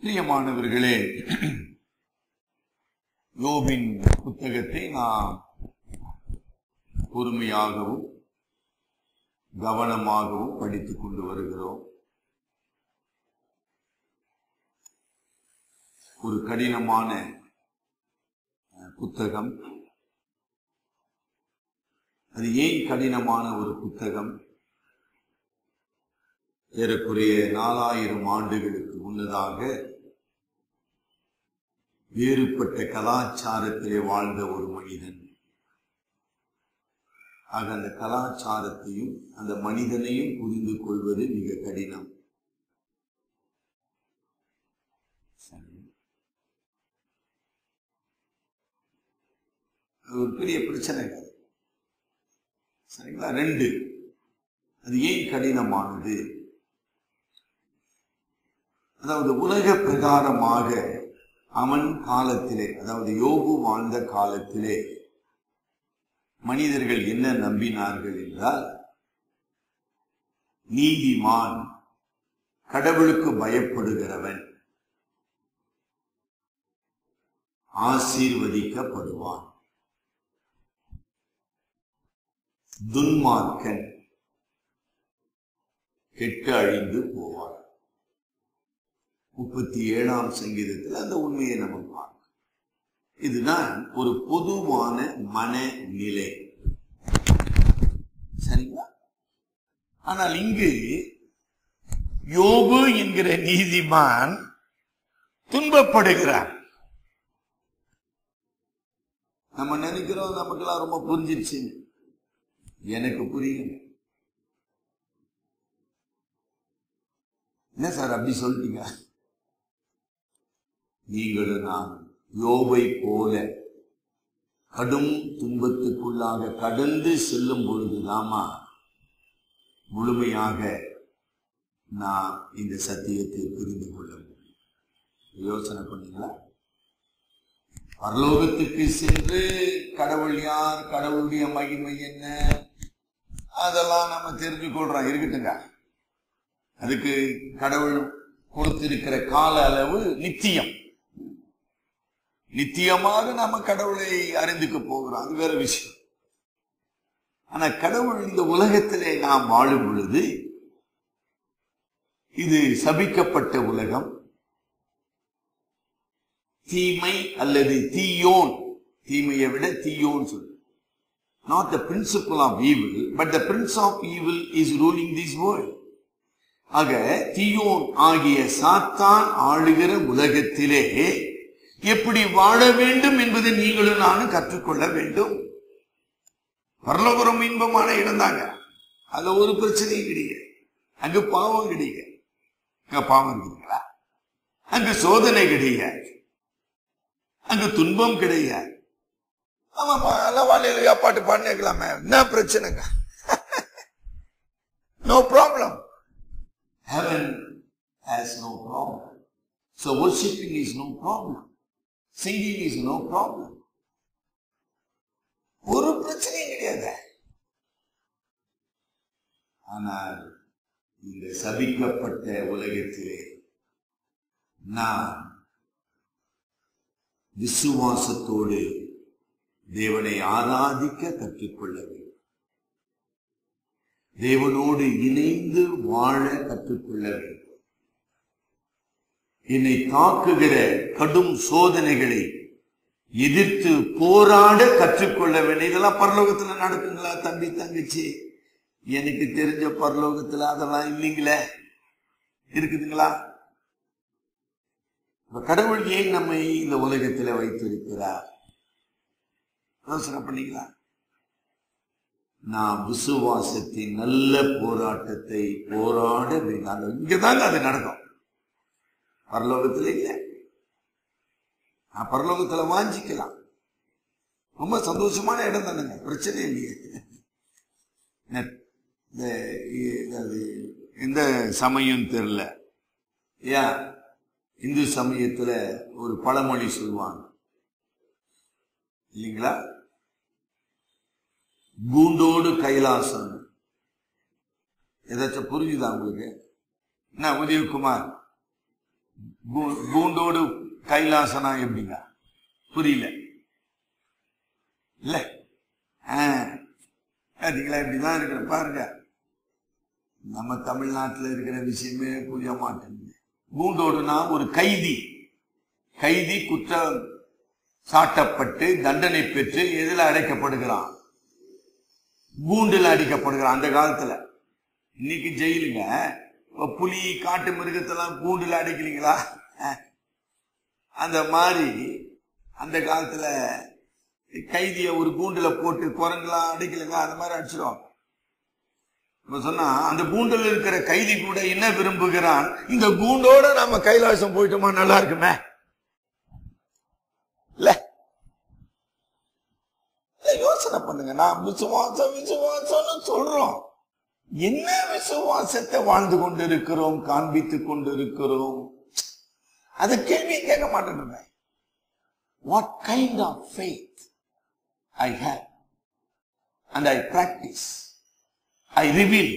பிரியமானவர்களே யோபின் புத்தகத்தை நாம் பொறுமையாகவும் கவனமாகவும் படித்துக் கொண்டு வருகிறோம் ஒரு கடினமான அஹ், புத்தகம் அது ஏன் கடினமான ஒரு புத்தகம் ஏறக்குறைய நாலாயிரம் ஆண்டுகளுக்கு முன்னதாக வேறுபட்ட கலாச்சாரத்திலே வாழ்ந்த ஒரு மனிதன் ஆக அந்த கலாச்சாரத்தையும் அந்த மனிதனையும் புரிந்து கொள்வது மிக கடினம் சரி. அது ஒரு பெரிய பிரச்சனை அது. சரிங்களா ரெண்டு அது ஏன் கடினமானது அதாவது உலக பிரகாரமாக அவன் காலத்திலே அதாவது யோபு வாழ்ந்த காலத்திலே மனிதர்கள் என்ன நம்பினார்கள் என்றால் நீதிமான் கடவுளுக்கு பயப்படுகிறவன் ஆசீர்வதிக்கப்படுவான் துன்மார்க்கன் கெட்டு அழிந்து போவான் முப்பத்தி ஏழாம் சங்கீதத்தில் அந்த உண்மையை நம்ம பார்க்கணும் இதுதான் ஒரு பொதுவான மனநிலை சரிங்களா ஆனால் இங்கு யோபு என்கிற நீதிமான் துன்பப்படுகிறார் நம்ம நினைக்கிறோம் நமக்கெல்லாம் ரொம்ப புரிஞ்சிருச்சு எனக்கு புரியல என்ன சார் அப்படி சொல்லிட்டீங்க நீங்களும் நான் யோபை போல கடும் துன்பத்துக்குள்ளாக கடந்து செல்லும் பொழுதுதாமா முழுமையாக நான் இந்த சத்தியத்தை புரிந்து கொள்ள முடியும் யோசனை பண்ணீங்களா பரலோகத்துக்கு சென்று கடவுள் யார் கடவுளுடைய மகிமை என்ன அதெல்லாம் நம்ம தெரிஞ்சு கொள்றோம் இருக்கட்டுங்க அதுக்கு கடவுள் கொடுத்திருக்கிற கால அளவு நித்தியம் நித்தியமாக நாம கடவுளை அறிந்துக்க போகிறோம் அது வேற விஷயம் ஆனா கடவுள் இந்த உலகத்திலே நாம் வாழும் பொழுது இது சபிக்கப்பட்ட உலகம் தீமை அல்லது தீயோன் தீமையை விட தீயோன் சொல்லு not the principal of evil but the prince of evil is ruling this world ஆக தீயோன் ஆகிய சாத்தான் ஆளுகிற உலகத்திலே எப்படி வாழ வேண்டும் என்பதை நீங்களும் நானும் கற்றுக்கொள்ள வேண்டும் பரலோகரம் இன்பமான இடம் தாங்க அதுல ஒரு பிரச்சனையும் கிடையாது அங்கு பாவம் கிடையாது அங்க பாவம் இருக்குதுங்களா அங்கு சோதனை கிடையாது அங்கு துன்பம் கிடையாது ஆமாப்பா எல்லாம் வாழையில பாட்டு பாடினேக்கலாமே என்ன பிரச்சனைங்க no problem Heaven has no problem. So worshipping is no problem. Singing is no problem. ஒரு பிரச்சனையும் கிடையாது ஆனால் இந்த சபிக்கப்பட்ட உலகத்திலே நான் விசுவாசத்தோடு தேவனை ஆராதிக்க கற்றுக்கொள்ள வேண்டும் தேவனோடு இணைந்து வாழ கற்றுக்கொள்ள வேண்டும் என்னை தாக்குகிற கடும் சோதனைகளை எதிர்த்து போராட கற்றுக்கொள்ள வேண்டும் இதெல்லாம் பரலோகத்துல நடக்குங்களா தம்பி தங்கச்சி எனக்கு தெரிஞ்ச பரலோகத்துல அதெல்லாம் இல்லைங்களே இருக்குதுங்களா இப்ப கடவுள் ஏன் நம்மை இந்த உலகத்துல வைத்திருக்கிறார் யோசனை பண்ணீங்களா நான் விசுவாசத்தின் நல்ல போராட்டத்தை போராட வேண்டும் இங்கதாங்க அது நடக்கும் பரலோகத்துல இல்ல நான் பரலோகத்துல வாஞ்சிக்கலாம் ரொம்ப சந்தோஷமான இடம் தானுங்க பிரச்சனை இல்லையே நெ- இந்த இ- அது எந்த சமயம் தெரியல ஏன் இந்து சமயத்துல ஒரு பழமொழி சொல்லுவாங்க இல்லைங்களா கூண்டோடு கைலாசம் ஏதாச்சும் புரிஞ்சுதா உங்களுக்கு என்ன உதயகுமார் கூ- கூண்டோடு கைலாசனா எப்படிங்க புரியல இல்ல ஆ, பாத்தீங்களா இப்படிதான் இருக்கிற பாருங்க நம்ம தமிழ்நாட்டுல இருக்கிற விஷயமே புரிய மாட்டேங்குது கூண்டோடுனா ஒரு கைதி கைதி குற்றம் சாட்டப்பட்டு தண்டனை பெற்று எதுல அடைக்கப்படுகிறான் கூண்டுல அடிக்கப்படுகிறான் அந்த காலத்துல இன்னைக்கு ஜெயிலுங்க இப்ப புலி காட்டு மிருகத்தெல்லாம் கூண்டுல அடைக்கலீங்களா அஹ். அந்த மாதிரி அந்த காலத்துல கைதிய ஒரு கூண்டுல போட்டு குரங்குலாம் அடிக்கலைங்க அந்த மாதிரி அடிச்சிடுவாங்க இப்ப சொன்னா அந்த கூண்டுல இருக்கிற கைதி கூட என்ன விரும்புகிறான் இந்த கூண்டோட நம்ம கைலாசம் போயிட்டோமா நல்லா இருக்குமே இல்ல இல்ல, யோசனை பண்ணுங்க நான் விசுவாசம் விசுவாசம்னு சொல்றோம் என்ன விசுவாசத்தை வாழ்ந்து கொண்டிருக்கிறோம் காண்பித்துக் கொண்டிருக்கிறோம் அது கேள்வி கேட்க மாட்டேன் what kind of faith I have and I practice I reveal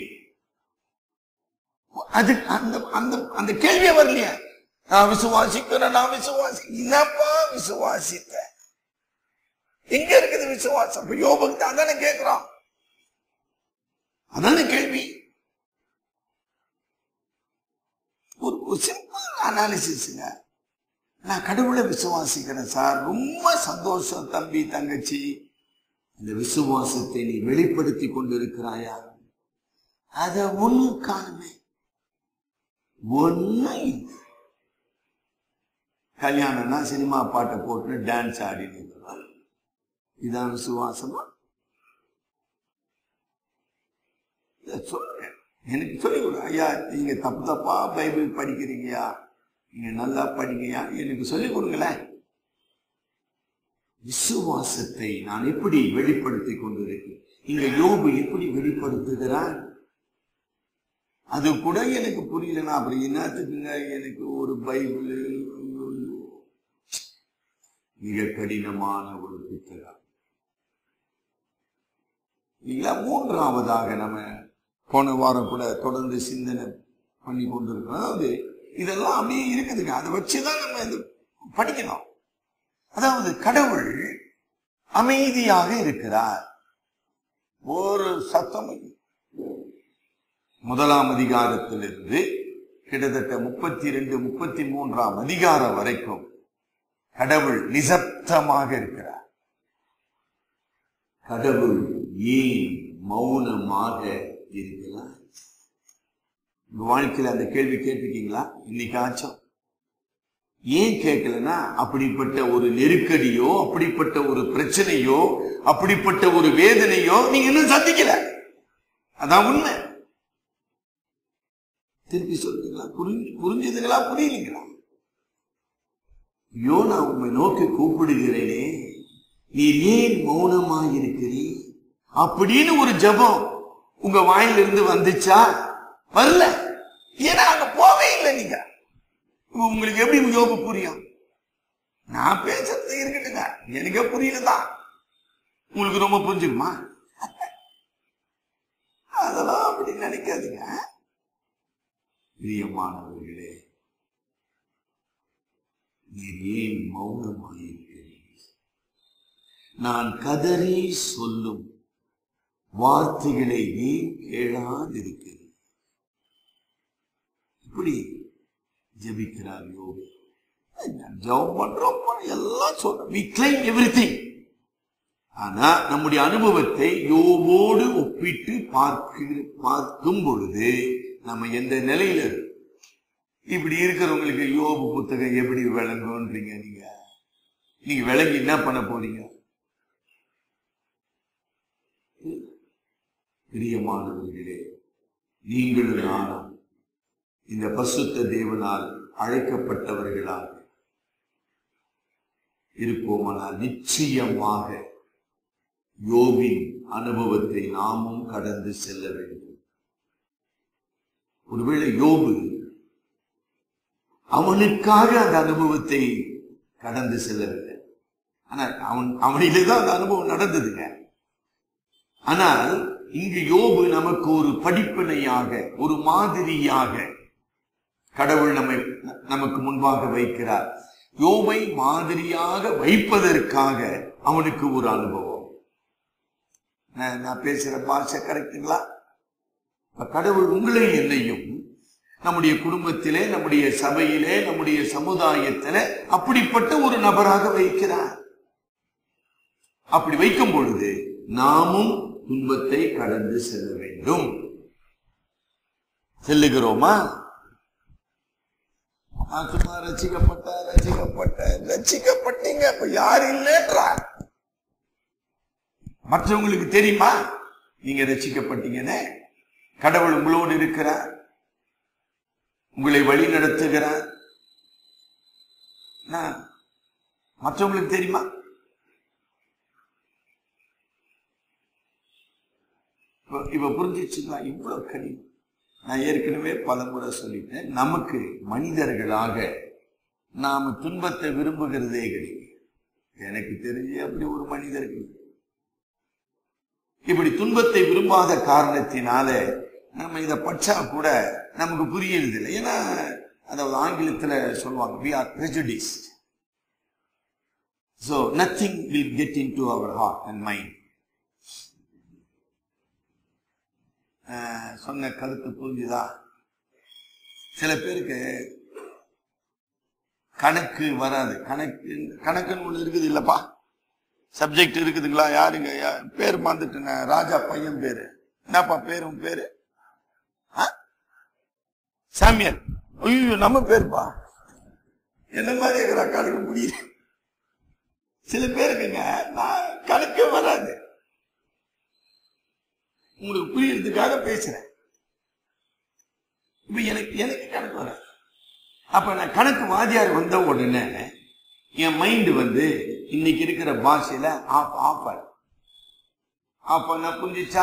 அது அந்த அந்த அந்த கேள்வியே வரலையா நான் விசுவாசிக்கிறேன் நான் விசுவாசி என்னப்பா விசுவாசித்த எங்க இருக்குது விசுவாசம் இப்ப யோபுக்கு அதானே கேட்கிறோம் அதானே கேள்வி ஒரு ஒரு சிம்பிள் அனாலிசிஸ்ங்க நான் கடவுளை விசுவாசிக்கிறேன் சார் ரொம்ப சந்தோஷம் தம்பி தங்கச்சி இந்த விசுவாசத்தை நீ வெளிப்படுத்தி கொண்டிருக்கிறாயா அத ஒண்ணு காணுமே ஒண்ணு இல்லை. கல்யாணம்னா சினிமா பாட்டை போட்டு டான்ஸ் ஆடிட்டு இருக்கிறார் இதான் விசுவாசமா இத சொல்றேன் எனக்கு சொல்லி கொடு ஐயா நீங்க தப்பு தப்பா பைபிள் படிக்கிறீங்கயா நீங்க நல்லா படிங்கயா எனக்கு சொல்லிக் கொடுங்களேன் விசுவாசத்தை நான் எப்படி வெளிப்படுத்தி கொண்டிருக்கிறேன் இங்க யோபு எப்படி வெளிப்படுத்துகிறான் அது கூட எனக்கு புரியலனா அப்புறம் என்னத்துக்குங்க எனக்கு ஒரு பைபிள் மிக கடினமான ஒரு புத்தகம் இல்லைங்களா மூன்றாவதாக நம்ம போன வாரம் கூட தொடர்ந்து சிந்தனை பண்ணி கொண்டிருக்கிறோம் அதாவது இதெல்லாம் அப்படியே இருக்குதுங்க அதை வச்சுதான் நம்ம இது படிக்கணும் அதாவது கடவுள் அமைதியாக இருக்கிறார் ஒரு சத்தம் இல்லை. முதலாம் அதிகாரத்திலிருந்து கிட்டத்தட்ட முப்பத்தி ரெண்டு முப்பத்தி மூன்றாம் அதிகாரம் வரைக்கும் கடவுள் நிசப்தமாக இருக்கிறார் கடவுள் ஏன் மௌனமாக இருக்கிறார் உங்க வாழ்க்கையில அந்த கேள்வி கேட்டிருக்கீங்களா இன்னைக்காச்சும் ஏன் கேட்கலன்னா அப்படிப்பட்ட ஒரு நெருக்கடியோ அப்படிப்பட்ட ஒரு பிரச்சனையோ அப்படிப்பட்ட ஒரு வேதனையோ நீங்க இன்னும் சந்திக்கல அதான் உண்மை திருப்பி சொல்றீங்களா புரிஞ்சு புரிஞ்சதுங்களா புரியலீங்களா ஐயோ நான் உண்மை நோக்கி கூப்பிடுகிறேனே நீர் ஏன் மௌனமாயிருக்கிறீர் அப்படின்னு ஒரு ஜெபம் உங்க வாயிலிருந்து வந்துச்சா வரல ஏன்னா அங்க போவே இல்லை நீங்க இப்ப உங்களுக்கு எப்படி யோபு புரியும் நான் பேசுறது இருக்கட்டுங்க எனக்கே புரியலதான் உங்களுக்கு ரொம்ப புரிஞ்சுக்குமா அதெல்லாம் அப்படி நினைக்காதீங்க பிரியமானவர்களே நீர் ஏன் மௌனமாயிருக்கிறீர் நான் கதறி சொல்லும் வார்த்தைகளை நீ கேளாதிருக்கிறீர் இப்படி ஜெபிக்கிறார் யோபு ஜெபம் பண்றோம் எல்லாம் சொல்றோம் we claim everything ஆனா நம்முடைய அனுபவத்தை யோபோடு ஒப்பிட்டு பார்க்க பார்க்கும் பொழுது நம்ம எந்த நிலையில இருக்கோம்? இப்படி இருக்கிறவங்களுக்கு யோபு புத்தகம் எப்படி விளங்கும்ன்றீங்க நீங்க நீங்க விளங்கி என்ன பண்ண போறீங்க பிரியமானவர்களே நீங்களும் நானும் இந்த பசுத்த தேவனால் அழைக்கப்பட்டவர்களாக இருப்போமானால் நிச்சயமாக யோபின் அனுபவத்தை நாமும் கடந்து செல்ல வேண்டும் ஒருவேளை யோபு அவனுக்காக அந்த அனுபவத்தை கடந்து செல்லவில்லை ஆனா அவன் அவனிலே தான் அந்த அனுபவம் நடந்ததுங்க ஆனால் இங்கு யோபு நமக்கு ஒரு படிப்பினையாக ஒரு மாதிரியாக கடவுள் நம்மை நமக்கு முன்பாக வைக்கிறார் யோபை மாதிரியாக வைப்பதற்காக அவனுக்கு ஒரு அனுபவம் நான் நான் பேசுற பாஷை கரெக்டுங்களா இப்ப கடவுள் உங்களை என்னையும் நம்முடைய குடும்பத்திலே நம்முடைய சபையிலே நம்முடைய சமுதாயத்திலே அப்படிப்பட்ட ஒரு நபராக வைக்கிறார் அப்படி வைக்கும் பொழுது நாமும் துன்பத்தை கடந்து செல்ல வேண்டும் செல்லுகிறோமா நான் சும்மா ரசிக்கப்பட்ட ரசிக்கப்பட்ட ரசிக்கப்பட்டீங்க இப்ப யாரு இல்லைன்றார் மற்றவங்களுக்கு தெரியுமா நீங்க ரசிக்கப்பட்டீங்கன்னு கடவுள் உங்களோடு இருக்கிறார் உங்களை வழி நடத்துகிறார் நான் மற்றவங்களுக்கு தெரியுமா இப்ப- இப்ப புரிஞ்சிச்சுங்களா இவ்வளவு கடினம் நான் ஏற்கனவே பல முறை சொல்லிட்டேன் நமக்கு மனிதர்களாக நாம துன்பத்தை விரும்புகிறதே கிடையாது எனக்கு தெரிஞ்சு அப்படி ஒரு மனிதர்கள் இப்படி துன்பத்தை விரும்பாத காரணத்தினால நம்ம இதை படிச்சா கூட நமக்கு புரியறது இல்லை ஏன்னா அதாவது ஆங்கிலத்துல சொல்லுவாங்க we are prejudiced so nothing will get into our heart and mind ஆஹ் சொன்ன கருத்து புரிஞ்சுதா சில பேருக்கு கணக்கு வராது கணக்கு கணக்குன்னு ஒண்ணு இருக்குது இல்லப்பா சப்ஜெக்ட் இருக்குதுங்களா யாருங்க யா- பேர் மறந்துட்டேன் ராஜா பையன் பேரு என்னப்பா பேரு உன் பேரு ஆ? சாமியல் ஐயோ நம்ம பேருப்பா என்ன மாதிரி இருக்கிற கணக்கு முடியுது சில பேருக்குங்க நான் கணக்கே வராது உங்களுக்கு புரியறதுக்காக பேசுறேன் இப்ப எனக்கு எனக்கு கணக்கு வராது அப்ப நான் கணக்கு வாதியார் வந்த உடனே என் மைண்ட் வந்து இன்னைக்கு இருக்கிற பாஷையில ஆஃப் ஆஃப் அப்ப நான் புரிஞ்சிச்சா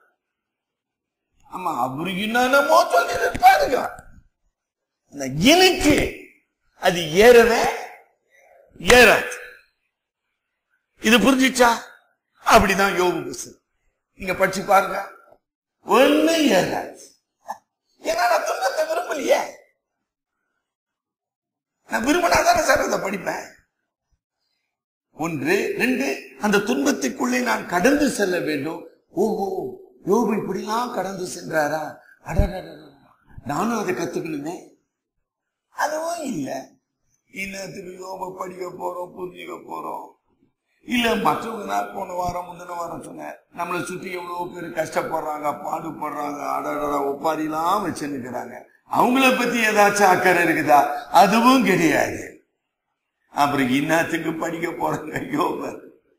ஆமா அவரு என்னமோ சொல்லிட்டு பாருங்க ஆனா எனக்கு அது ஏறவே ஏறாது இது புரிஞ்சிச்சா அப்படிதான் யோகு புஸ்தகம் நீங்க படிச்சு பாருங்க ஒண்ணு ஏறாது ஏன்னா நான் துன்பத்தை விரும்பலையே நான் விரும்பினா தானே சார் அதை படிப்பேன் ஒன்று ரெண்டு அந்த துன்பத்துக்குள்ளே நான் கடந்து செல்ல வேண்டும் ஓஹோ யோபு இப்படிலாம் கடந்து சென்றாரா அடடடடடா. நானும் அதை கத்துக்கணுமே அதுவும் இல்ல இன்னத்துக்கு யோப படிக்க போறோம் புரிஞ்சுக்க போறோம் இல்ல மற்றவங்க நான் போன வாரம் முந்தின வாரம் சொன்னேன் நம்மளை சுத்தி எவ்வளவு பேர் கஷ்டப்படுறாங்க பாடுபடுறாங்க அடடடா ஒப்பாரிலாம் வச்சுன்னுக்கிறாங்க அவங்கள பத்தி ஏதாச்சும் அக்கறை இருக்குதா அதுவும் கிடையாது அப்புறம் இன்னத்துக்கு படிக்க போறாங்க யோபர்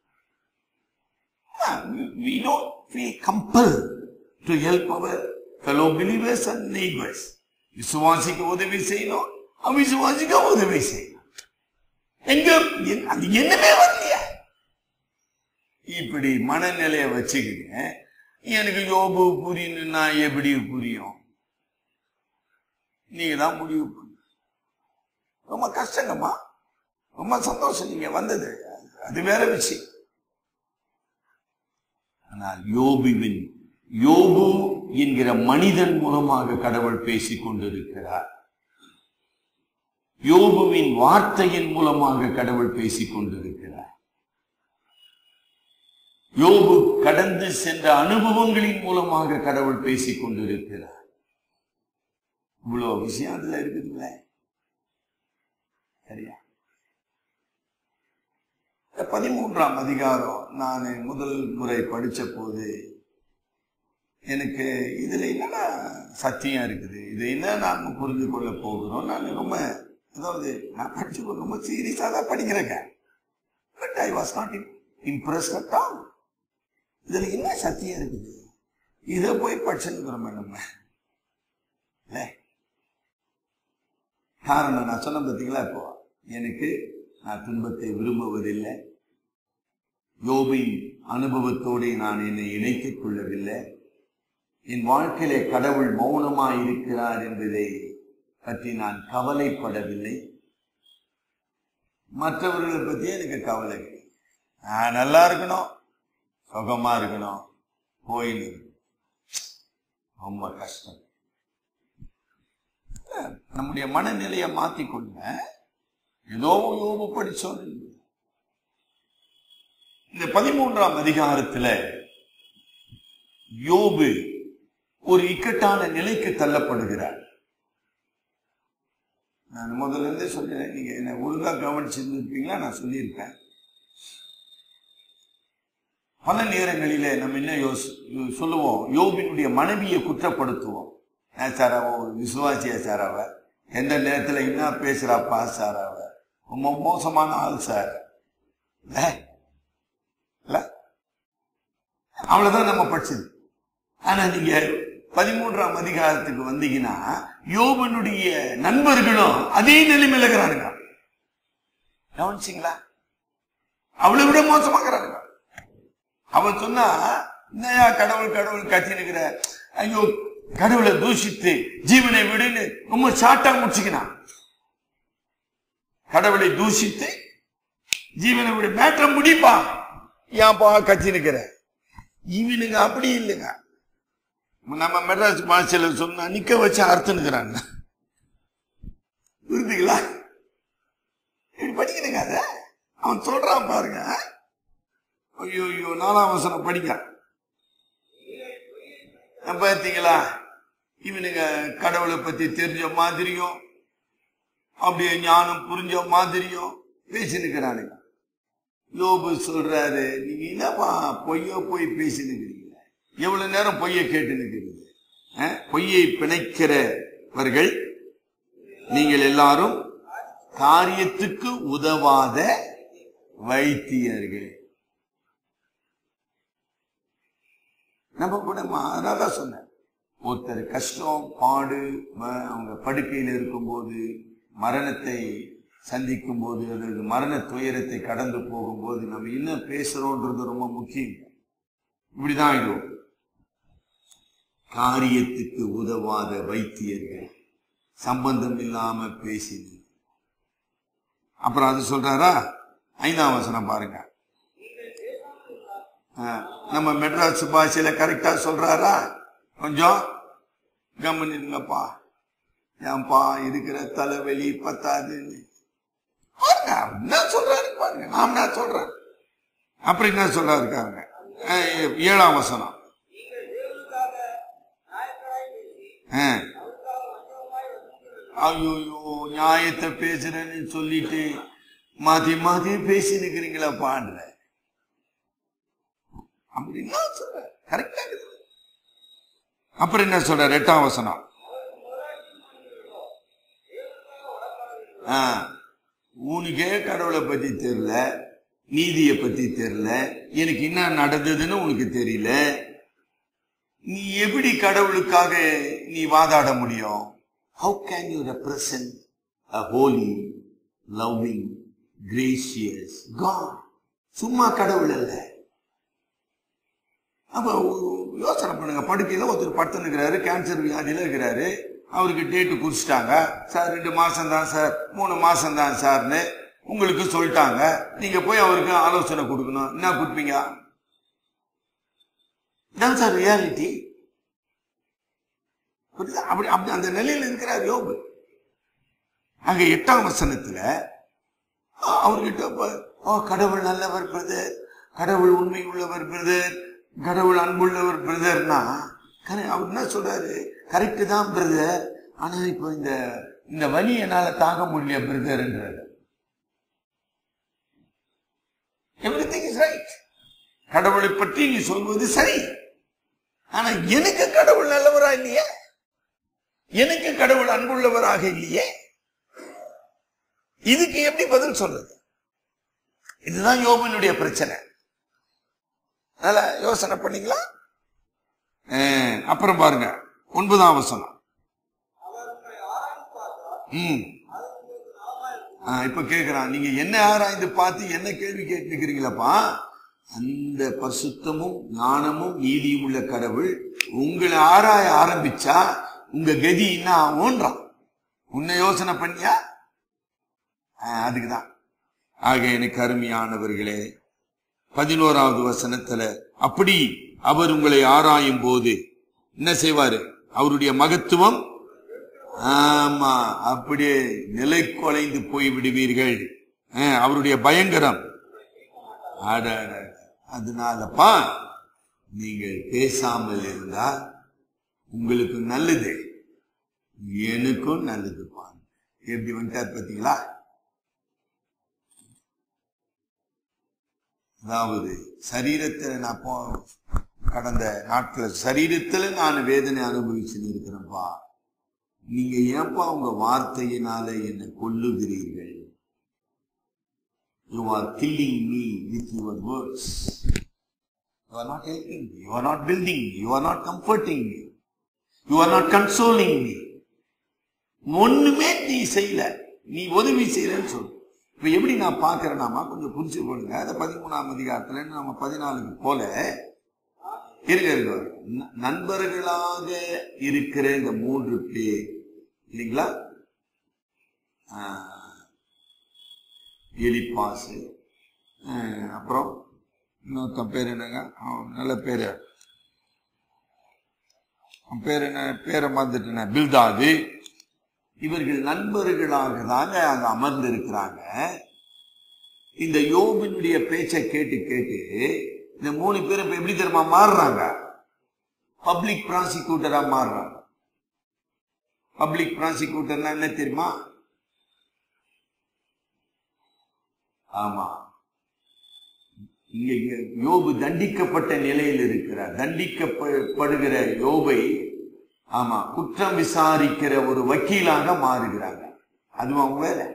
we don't feel compelled to help our fellow believers and neighbors. விசுவாசிக்கு உதவி செய்யணும் அவிசுவாசிக்க உதவி செய்யணும் எங்க என்- அது என்னமே வரலையா இப்படி மனநிலைய வச்சுக்கிட்டு எனக்கு யோபு புரியணும்னா எப்படி புரியும் நீங்க தான் முடிவு பண்ணு ரொம்ப கஷ்டங்கம்மா ரொம்ப சந்தோஷம் நீங்க வந்தது அது வேற விஷயம் ஆனால் யோபுவின் யோபு என்கிற மனிதன் மூலமாக கடவுள் பேசிக் கொண்டிருக்கிறார் யோபுவின் வார்த்தையின் மூலமாக கடவுள் பேசிக் கொண்டிருக்கிறார் யோபு கடந்து சென்ற அனுபவங்களின் மூலமாக கடவுள் பேசிக் கொண்டிருக்கிறார் இவ்வளவு விஷயம் அதுல இருக்குதுங்களே சரியா இந்த பதிமூன்றாம் அதிகாரம் நான் முதல் முறை படிச்ச போது எனக்கு இதுல என்னடா சத்தியம் இருக்குது இது என்ன நாம புரிந்து கொள்ள போகிறோம் நான் ரொம்ப அதாவது நான் படிச்சு ரொம்ப சீரியஸா தான் படிக்கிறேங்க but I was not impress at all இதுல என்ன சத்தியம் இருக்குது இதை போய் படிச்சுக்கிறோமே நம்ம இல்ல காரணம் நான் சொன்ன பார்த்தீங்களா இப்போ எனக்கு நான் துன்பத்தை விரும்புவதில்லை யோபின் அனுபவத்தோடு நான் என்னை இணைத்துக் கொள்ளவில்லை என் வாழ்க்கையிலே கடவுள் மௌனமாய் இருக்கிறார் என்பதை பற்றி நான் கவலைப்படவில்லை மற்றவர்களை பத்தி எனக்கு கவலை இல்லை. நான் நல்லா இருக்கணும் சுகமா இருக்கணும் போயின்னு இருக்கணும். ரொம்ப கஷ்டம் நம்முடைய மனநிலையை மாத்திக்கொள்ள ஏதோ யோபு படிச்சோம் இந்த பதிமூன்றாம் அதிகாரத்துல யோபு ஒரு இக்கட்டான நிலைக்கு தள்ளப்படுகிறார் நான் முதல்ல இருந்தே சொல்றேன் நீங்க என்ன ஒழுங்கா கவனிச்சிருந்திருப்பீங்களா நான் சொல்லியிருப்பேன் பல நேரங்களிலே நம்ம என்ன யோசி சொல்லுவோம் யோபினுடைய மனைவியை குற்றப்படுத்துவோம் ஏன் சார் அவ ஒரு விசுவாசியா சார் அவ எந்த நேரத்துல என்ன பேசுறாப்பா சார் அவ ரொம்ப மோசமான ஆள் சார் இல்ல? இல்ல? அவ்வளவுதான் நம்ம படிச்சது ஆனா நீங்க பதிமூன்றாம் அதிகாரத்துக்கு வந்தீங்கன்னா யோபனுடைய நண்பர்களும் அதே நிலைமையில இருக்கிறானுங்க கவனிச்சிங்களா அவளை விட மோசமாக்குறானுங்க அவன் சொன்னா என்னையா கடவுள் கடவுள் கத்தினுக்கிற ஐயோ கடவுளை தூஷித்து ஜீவனை விடுன்னு ரொம்ப ஷார்ட்டா முடிச்சுக்கினான் கடவுளை தூஷித்து ஜீவனை விடு மேற்ற முடிப்பா ஏன்பா கத்தினுக்கிற இவனுங்க அப்படி இல்லைங்க நம்ம மெட்ராஸ் பாஷையில சொன்னா நிக்க வச்சு அறுத்துனுக்குறாங்க புரிஞ்சுங்களா இப்படி படிக்கணுங்க அத அவன் சொல்றான் பாருங்க ஐயோ ஐயோ நாலாம் வசனம் படிக்க பார்த்தீங்களா இவனுங்க கடவுளை பத்தி தெரிஞ்ச மாதிரியும் அப்படியே ஞானம் புரிஞ்ச மாதிரியும் பேசினுக்கிறானுங்க யோபு சொல்றாரு நீங்க என்னப்பா பொய்யோ போய் பேசினுக்கிறீங்க எவ்வளவு நேரம் பொய்யை கேட்டு நிற்கிறது பொய்யை பிணைக்கிறவர்கள் நீங்கள் எல்லாரும் காரியத்துக்கு உதவாத வைத்தியர்கள் நம்ம கூட அதான் சொன்னேன் ஒருத்தர் கஷ்டம் பாடு ம- அவங்க படுக்கையில் இருக்கும்போது மரணத்தை சந்திக்கும் போது அல்லது மரண துயரத்தை கடந்து போகும்போது நம்ம என்ன பேசுறோன்றது ரொம்ப முக்கியம் இப்படிதான் இருக்கும் காரியத்துக்கு உதவாத வைத்தியர்கள் சம்பந்தம் இல்லாம பேசினது அப்புறம் அது சொல்றாரா ஐந்தாம் வசனம் பாருங்க ஆ, நம்ம மெட்ராஸ் பாஷையில கரெக்டா சொல்றாரா கொஞ்சம் கவனிங்கப்பா ஏன்பா இருக்கிற தலைவலி பத்தாதுன்னு பாருங்க என்ன சொல்றாரு பாருங்க நான் என்ன சொல்றேன் அப்புறம் என்ன சொல்றாரு பாருங்க ஆ, ஏழாம் வசனம் ஆ. ஐயோ நியாயத்தை பேசுறேன்னு சொல்லிட்டு மாத்தி மாத்தி பேசி நிக்கிறீங்களா பாடுற அப்படின்னா சொல்ற கரெக்டா இருக்குது அப்புறம் என்ன சொல்ற எட்டாம் வசனம் ஆ, உனக்கே கடவுளை பத்தி தெரியல நீதியை பத்தி தெரியல எனக்கு என்ன நடந்ததுன்னு உனக்கு தெரியல நீ எப்படி கடவுளுக்காக நீ வாதாட முடியும் how can you represent a holy loving gracious God சும்மா கடவுள் அல்ல அப்ப ஒரு யோசனை பண்ணுங்க படுக்கையில ஒருத்தர் படுத்து இருக்கிறாரு கேன்சர் வியாதியில இருக்கிறாரு அவருக்கு டேட்டு குறிச்சிட்டாங்க சார் ரெண்டு மாசம் தான் சார் மூணு மாசம் தான் சார்னு உங்களுக்கு சொல்லிட்டாங்க நீங்க போய் அவருக்கு ஆலோசனை கொடுக்கணும் என்ன கொடுப்பீங்க இதான் சார் ரியாலிட்டி புரியுதா அப்படி அப்படி அந்த நிலையில இருக்கிறார் யோபு அங்க எட்டாம் வசனத்துல அ- அவர்கிட்ட ப- ஓ கடவுள் நல்லவர் பிரதர் கடவுள் உண்மை உள்ளவர் பிரதர் கடவுள் அன்புள்ளவர் பிரதர்னா அவர் என்ன சொல்றாரு கரெக்ட் தான் பிரதர் ஆனா இப்போ இந்த இந்த வலி என்னால தாங்க முடியல பிரதர்ன்றாரு எவ்ரி திங் இஸ் ரைட் கடவுளை பற்றி நீ சொல்வது சரி ஆனா எனக்கு கடவுள் நல்லவரா இல்லையே எனக்கு கடவுள் அன்புள்ளவராக இல்லையே இதுக்கு எப்படி பதில் சொல்றது இதுதான் யோபனுடைய பிரச்சனை அதனால யோசனை பண்ணீங்களா அஹ், அப்புறம் பாருங்க ஒன்பதாம் வசனம் ம் ஆ, இப்ப கேக்குறான் நீங்க என்ன ஆராய்ந்து பார்த்து என்ன கேள்வி கேட்டுக்கிறீங்களப்பா அந்த பரிசுத்தமும் ஞானமும் நீதியும் உள்ள கடவுள் உங்களை ஆராய ஆரம்பிச்சா உங்க கதி என்ன ஆகும்ன்றான் உன்னை யோசனை பண்ணியா ஆ, அதுக்குதான் ஆக எனக்கு அருமையானவர்களே பதினோராவது வசனத்துல அப்படி அவர் உங்களை ஆராயும் போது என்ன செய்வாரு அவருடைய மகத்துவம் ஆமா அப்படியே நிலை குலைந்து போய் விடுவீர்கள் அஹ், அவருடைய பயங்கரம் அட, அட, அட. அதனாலப்பா நீங்கள் பேசாமல் இருந்தா உங்களுக்கு நல்லது எனக்கும் நல்லதுப்பா எப்படி வந்துட்டார் பாத்தீங்களா அதாவது சரீரத்துல நான் போ கடந்த நாட்கள சரீரத்துல நான் வேதனை அனுபவிச்சுன்னு இருக்கிறேன்ப்பா நீங்க ஏன்பா உங்க வார்த்தையினால என்னை கொல்லுகிறீர்கள் you are killing me with your words you are not helping me you are not building me you are not comforting me you are not consoling me ஒண்ணுமே நீ செய்யல நீ உதவி செய்யலன்னு சொல்லு இப்ப எப்படி நான் பாக்குறேனாமா கொஞ்சம் புரிஞ்சு கொள்ளுங்க அந்த பதிமூணாம் அதிகாரத்துல நம்ம பதினாலுக்கு போல இருங்க இருங்க ந- நண்பர்களாக இருக்கிற இந்த மூன்று பேர் இல்லைங்களா ஆஹ், எலிப்பாசு ஆஹ், அப்புறம் இன்னொருத்தன் பேர் என்னங்க அவன் நல்ல பேரு அவன் பேர் என்ன பேரை மறந்துட்டேன் பில்தாது இவர்கள் நண்பர்களாக தாங்க அங்க அமர்ந்து இருக்கிறாங்க இந்த யோபினுடைய பேச்சை கேட்டு கேட்டு இந்த மூணு பேரும் இப்ப எப்படி தெரியுமா மாறுறாங்க பப்ளிக் ப்ராசிக்யூட்டரா மாறுறாங்க பப்ளிக் ப்ராசிக்யூட்டர்னா என்ன தெரியுமா ஆமா இங்க இங்க யோபு தண்டிக்கப்பட்ட நிலையில் இருக்கிறார் தண்டிக்கப்படுகிற யோபை ஆமா குற்றம் விசாரிக்கிற ஒரு வக்கீலாக மாறுகிறாங்க அதுவும் அவங்க வேலை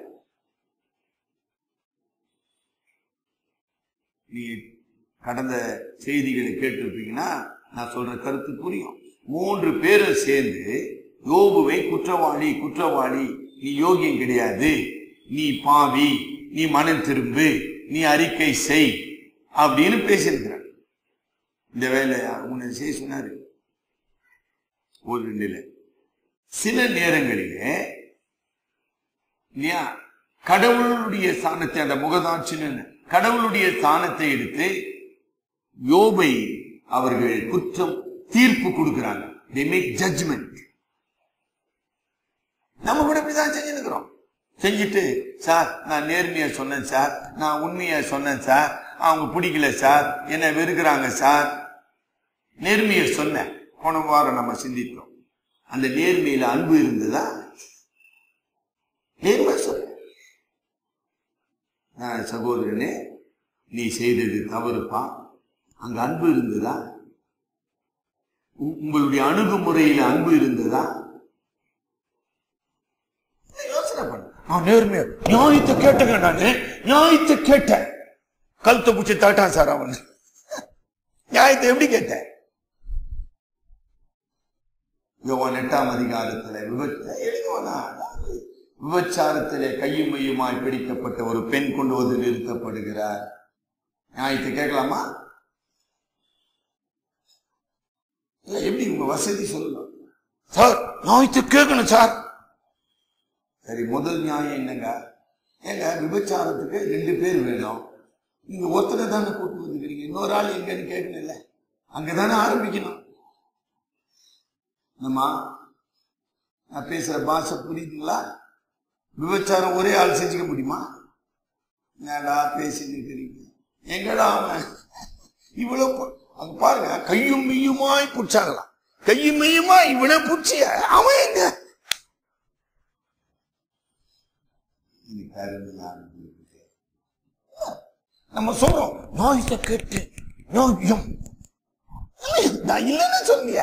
நீ கடந்த செய்திகளை கேட்டிருப்பீங்கன்னா நான் சொல்ற கருத்து புரியும் மூன்று பேரும் சேர்ந்து யோபுவை குற்றவாளி குற்றவாளி நீ யோகியம் கிடையாது நீ பாவி நீ மனம் திரும்பு நீ அறிக்கை செய் அப்படின்னு பேசியிருக்கிறார் இந்த வேலை உன்னை செய்ய சொன்னாரு ஒரு நிலை சில நேரங்களிலே இல்லையா கடவுளுடைய ஸ்தானத்தை அந்த முகதாட்சின்னு கடவுளுடைய ஸ்தானத்தை எடுத்து யோபை அவர்கள் குற்றம் தீர்ப்பு கொடுக்கிறாங்க they make judgment நம்ம கூட இப்படிதான் செஞ்சுருக்கிறோம் செஞ்சுட்டு சார் நான் நேர்மையா சொன்னேன் சார் நான் உண்மையா சொன்னேன் சார் அவங்க பிடிக்கல சார் என்ன வெறுக்கிறாங்க சார் நேர்மையை சொன்னேன் போன வாரம் நம்ம சிந்தித்தோம் அந்த நேர்மையில அன்பு இருந்ததா நேர்மை சொல்ல ஆஹ் சகோதரனே நீ செய்தது தவறுப்பா அங்க அன்பு இருந்ததா உ- உங்களுடைய அணுகுமுறையில அன்பு இருந்ததா யோசனை பண்ணு நான் நேர்மையா நியாயத்தை கேட்டேங்க நானு நியாயத்தை கேட்டேன் கழுத்தை பிடிச்சி தாட்டான் சார் அவன் நியாயத்தை எப்படி கேட்டேன் யோவான் எட்டாம் அதிகாரத்துல விபச்ச எழுதுவானா விபச்சாரத்திலே கையும் மையுமாய் பிடிக்கப்பட்ட ஒரு பெண் கொண்டு வந்து நிறுத்தப்படுகிறார் நியாயத்தை கேட்கலாமா இல்ல எப்படி உங்க வசதி சொல்லலாம் சார் நியாயத்தை கேட்கணும் சார் சரி முதல் நியாயம் என்னங்க ஏங்க விபச்சாரத்துக்கு ரெண்டு பேர் வேணும் நீங்க ஒருத்தரை தானே கூட்டு வந்துக்கிறீங்க இன்னொரு ஆள் எங்கன்னு கேட்கணும்ல அங்கதானே ஆரம்பிக்கணும் என்னம்மா நான் பேசுற பாஷை புரியுதுங்களா விபச்சாரம் ஒரே ஆள் செஞ்சுக்க முடியுமா என்னடா பேசிட்டு இருக்கிறீங்க எங்கடா அவன் இவ்வளவு பு- அங்க பாருங்க கையும் மெய்யுமாய் புடிச்சாங்களாம் கையும் மெய்யுமா இவனை புடிச்சிய அவன் எங்க இது கருணை அனுபவிக்கிறேன். நம்ம சொல்றோம் நோயத்தை கேட்டு நோயம் நான் இல்லைன்னு சொன்னிய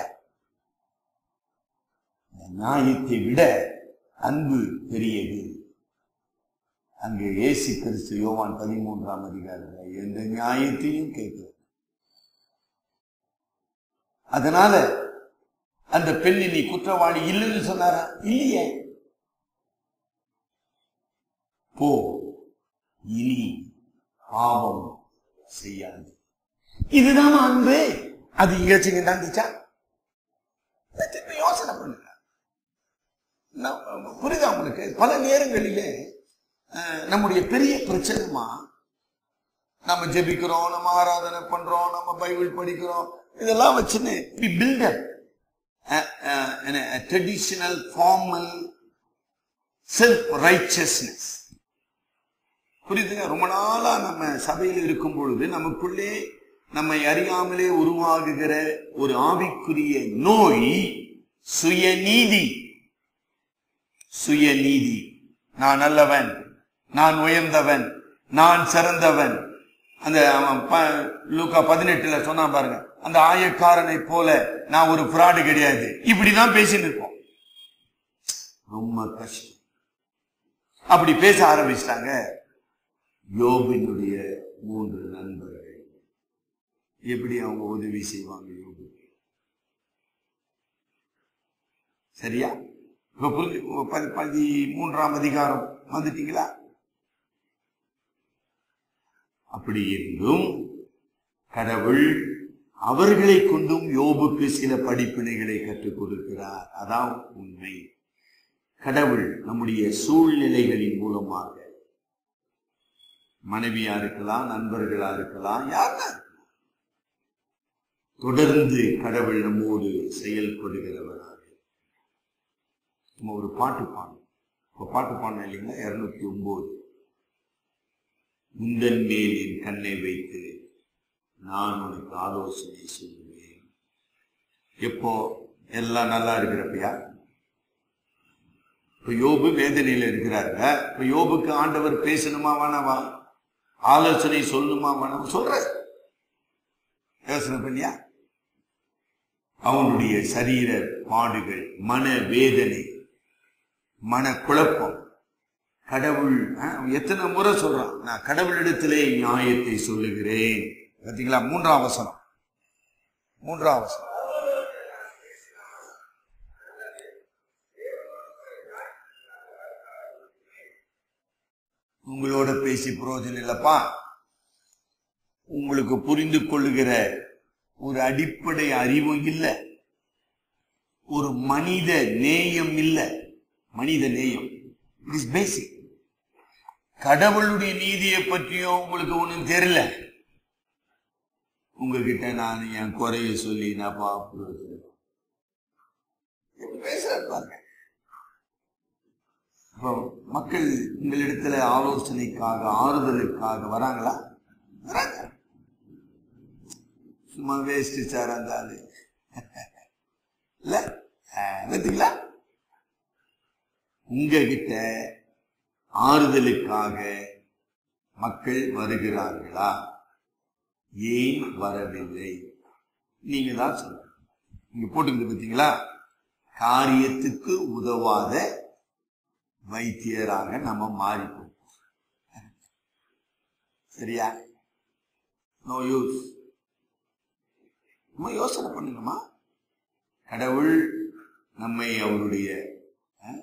நியாயத்தை விட அன்பு பெரியது அங்கே இயேசு கிறிஸ்து யோவான் பதிமூன்றாம் அதிகாரத்தில் எந்த நியாயத்தையும் கேட்கிறது அதனால அந்த பெண்ணை நீ குற்றவாளி இல்லைன்னு சொன்னாரா இல்லையே போ இனி பாவம் செய்யாது இதுதான் அன்பு அது இங்கேச்சு நடந்துச்சா திருப்பி யோசனை பண்ணுங்க நம்ம- புரியுதா உங்களுக்கு பல நேரங்களிலே அஹ், நம்முடைய பெரிய பிரச்சனைமா நம்ம ஜெபிக்கிறோம் நம்ம ஆராதனை பண்றோம் நம்ம பைபிள் படிக்கிறோம் இதெல்லாம் வச்சுன்னு builder a, a, a, a traditional formal self righteousness புரியுதுங்க ரொம்ப நாளா நம்ம சபையில் இருக்கும் பொழுது நமக்குள்ளே நம்மை அறியாமலே உருவாகுகிற ஒரு ஆவிக்குரிய நோய் சுயநீதி சுயநீதி நான் நல்லவன் நான் உயர்ந்தவன் நான் சிறந்தவன் அந்த அவன் ப- லூக்கா பதினெட்டுல சொன்னா பாருங்க அந்த ஆயக்காரனை போல நான் ஒரு ஃப்ராடு கிடையாது இப்படிதான் பேசிட்டு இருப்போம் ரொம்ப கஷ்டம் அப்படி பேச ஆரம்பிச்சிட்டாங்க யோபினுடைய மூன்று நண்பர்கள் எப்படி அவங்க உதவி செய்வாங்க யோபுக்கு சரியா இப்ப புரிஞ்சு பதி- பதிமூன்றாம் அதிகாரம் வந்துட்டீங்களா அப்படி இருந்தும் கடவுள் அவர்களை கொண்டும் யோபுக்கு சில படிப்பினைகளை கற்றுக் கொடுக்கிறார் அதான் உண்மை கடவுள் நம்முடைய சூழ்நிலைகளின் மூலமாக மனைவியா இருக்கலாம் நண்பர்களா இருக்கலாம் யாரா இருக்கலாம் தொடர்ந்து கடவுள் நம்மோடு செயல்படுகிறவராக நம்ம ஒரு பாட்டு பாடணும் இப்ப பாட்டு பாடணும் இல்லைங்களா இருநூத்தி ஒன்பது முந்தன் மேல் என் கண்ணை வைத்து நான் உனக்கு ஆலோசனை சொல்லுவேன் எப்போ எல்லாம் நல்லா இருக்கிறப்பயா இப்ப யோபு வேதனையில இருக்கிறாங்க இப்ப யோபுக்கு ஆண்டவர் பேசணுமா வேணாவா ஆலோசனை சொல்லணுமா வேணாமா சொல்ற யோசனை பண்ணியா அவனுடைய சரீர பாடுகள் மன வேதனை மன குழப்பம் கடவுள் ஆ, அவன் எத்தனை முறை சொல்றான் நான் கடவுளிடத்திலே நியாயத்தை சொல்லுகிறேன் பாத்தீங்களா மூன்றாம் வசனம் மூன்றாம் வசனம் உங்களோட பேசி பிரயோஜனம் இல்லப்பா உங்களுக்கு புரிந்து கொள்ளுகிற ஒரு அடிப்படை அறிவும் இல்லை ஒரு மனித நேயம் இல்லை மனித நேயம் இட் இஸ் பேசிக் கடவுளுடைய நீதியை பற்றியும் உங்களுக்கு ஒண்ணும் தெரியல உங்ககிட்ட நான் என் குறைய சொல்லி நான் பாப்பு பேசுறாரு பாருங்க இப்போ மக்கள் உங்களிடத்துல ஆலோசனைக்காக ஆறுதலுக்காக வராங்களா வராங்க சும்மா வேஸ்ட் சார் அந்த ஆளு இல்ல பார்த்தீங்களா உங்ககிட்ட ஆறுதலுக்காக மக்கள் வருகிறார்களா ஏன் வரவில்லை நீங்க தான் சொல்லுங்க இங்க போட்டுக்கிட்டு பார்த்தீங்களா காரியத்துக்கு உதவாத வைத்தியராக நம்ம மாறிப்போம் சரியா நோ யூஸ் நம்ம யோசனை பண்ணுங்கம்மா கடவுள் நம்மை அவருடைய அஹ்,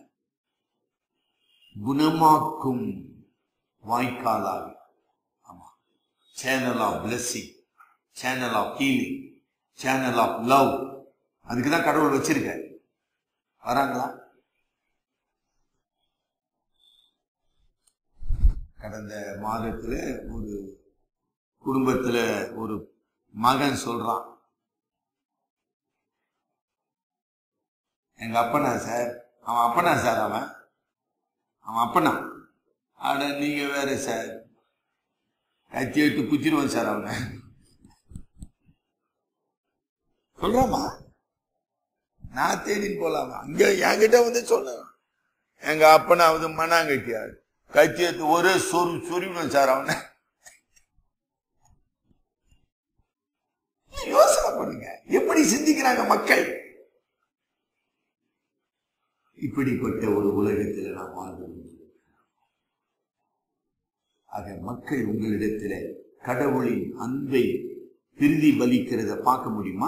குணமாக்கும் வாய்க்காலாக ஆமா channel of blessing channel of healing channel of love அதுக்கு தான் கடவுள் வச்சிருக்க வராங்களா கடந்த மாதத்துல ஒரு குடும்பத்துல ஒரு மகன் சொல்றான் எங்க அப்பனா சார் அவன் அப்பனா சார் அவன் அவன் அப்பனா அட நீங்க வேற சார் கத்தி எடுத்து குத்திடுவான் சார் அவனை சொல்றாமா நான் தேடின்னு போலாமா அங்க என்கிட்ட வந்து சொன்ன எங்க அப்பனாவது மண்ணாங்கட்டியாரு கத்தி எடுத்து ஒரே சொரு சொருவிடும் சார் அவனை யோசனை பண்ணுங்க எப்படி சிந்திக்கிறாங்க மக்கள் இப்படிப்பட்ட ஒரு உலகத்தில் நாம் வாழ்ந்து கொண்டிருக்கிறோம். ஆக மக்கள் உங்களிடத்தில் கடவுளின் அன்பை பிரதிபலிக்கிறத பார்க்க முடியுமா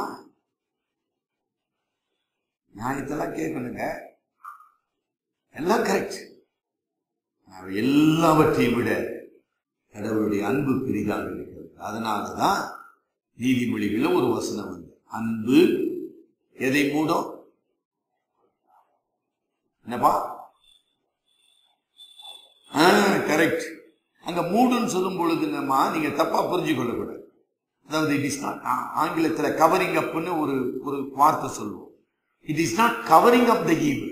நியாயத்தெல்லாம் கேட்கணுங்க எல்லாம் கரெக்ட் எல்லாவற்றையும் விட கடவுளுடைய அன்பு பெரிதாக இருக்கிறது அதனாலதான் நீதிமொழிகளில் ஒரு வசனம் வந்து அன்பு எதை மூடும் என்னப்பா கரெக்ட் அங்க மூடுன்னு சொல்லும் பொழுது என்னம்மா நீங்க தப்பா புரிஞ்சு கொள்ளக்கூடாது அதாவது இட் இஸ் நாட் ஆங்கிலத்துல கவரிங் அப்னு ஒரு ஒரு வார்த்தை சொல்லுவோம் it is not covering up the evil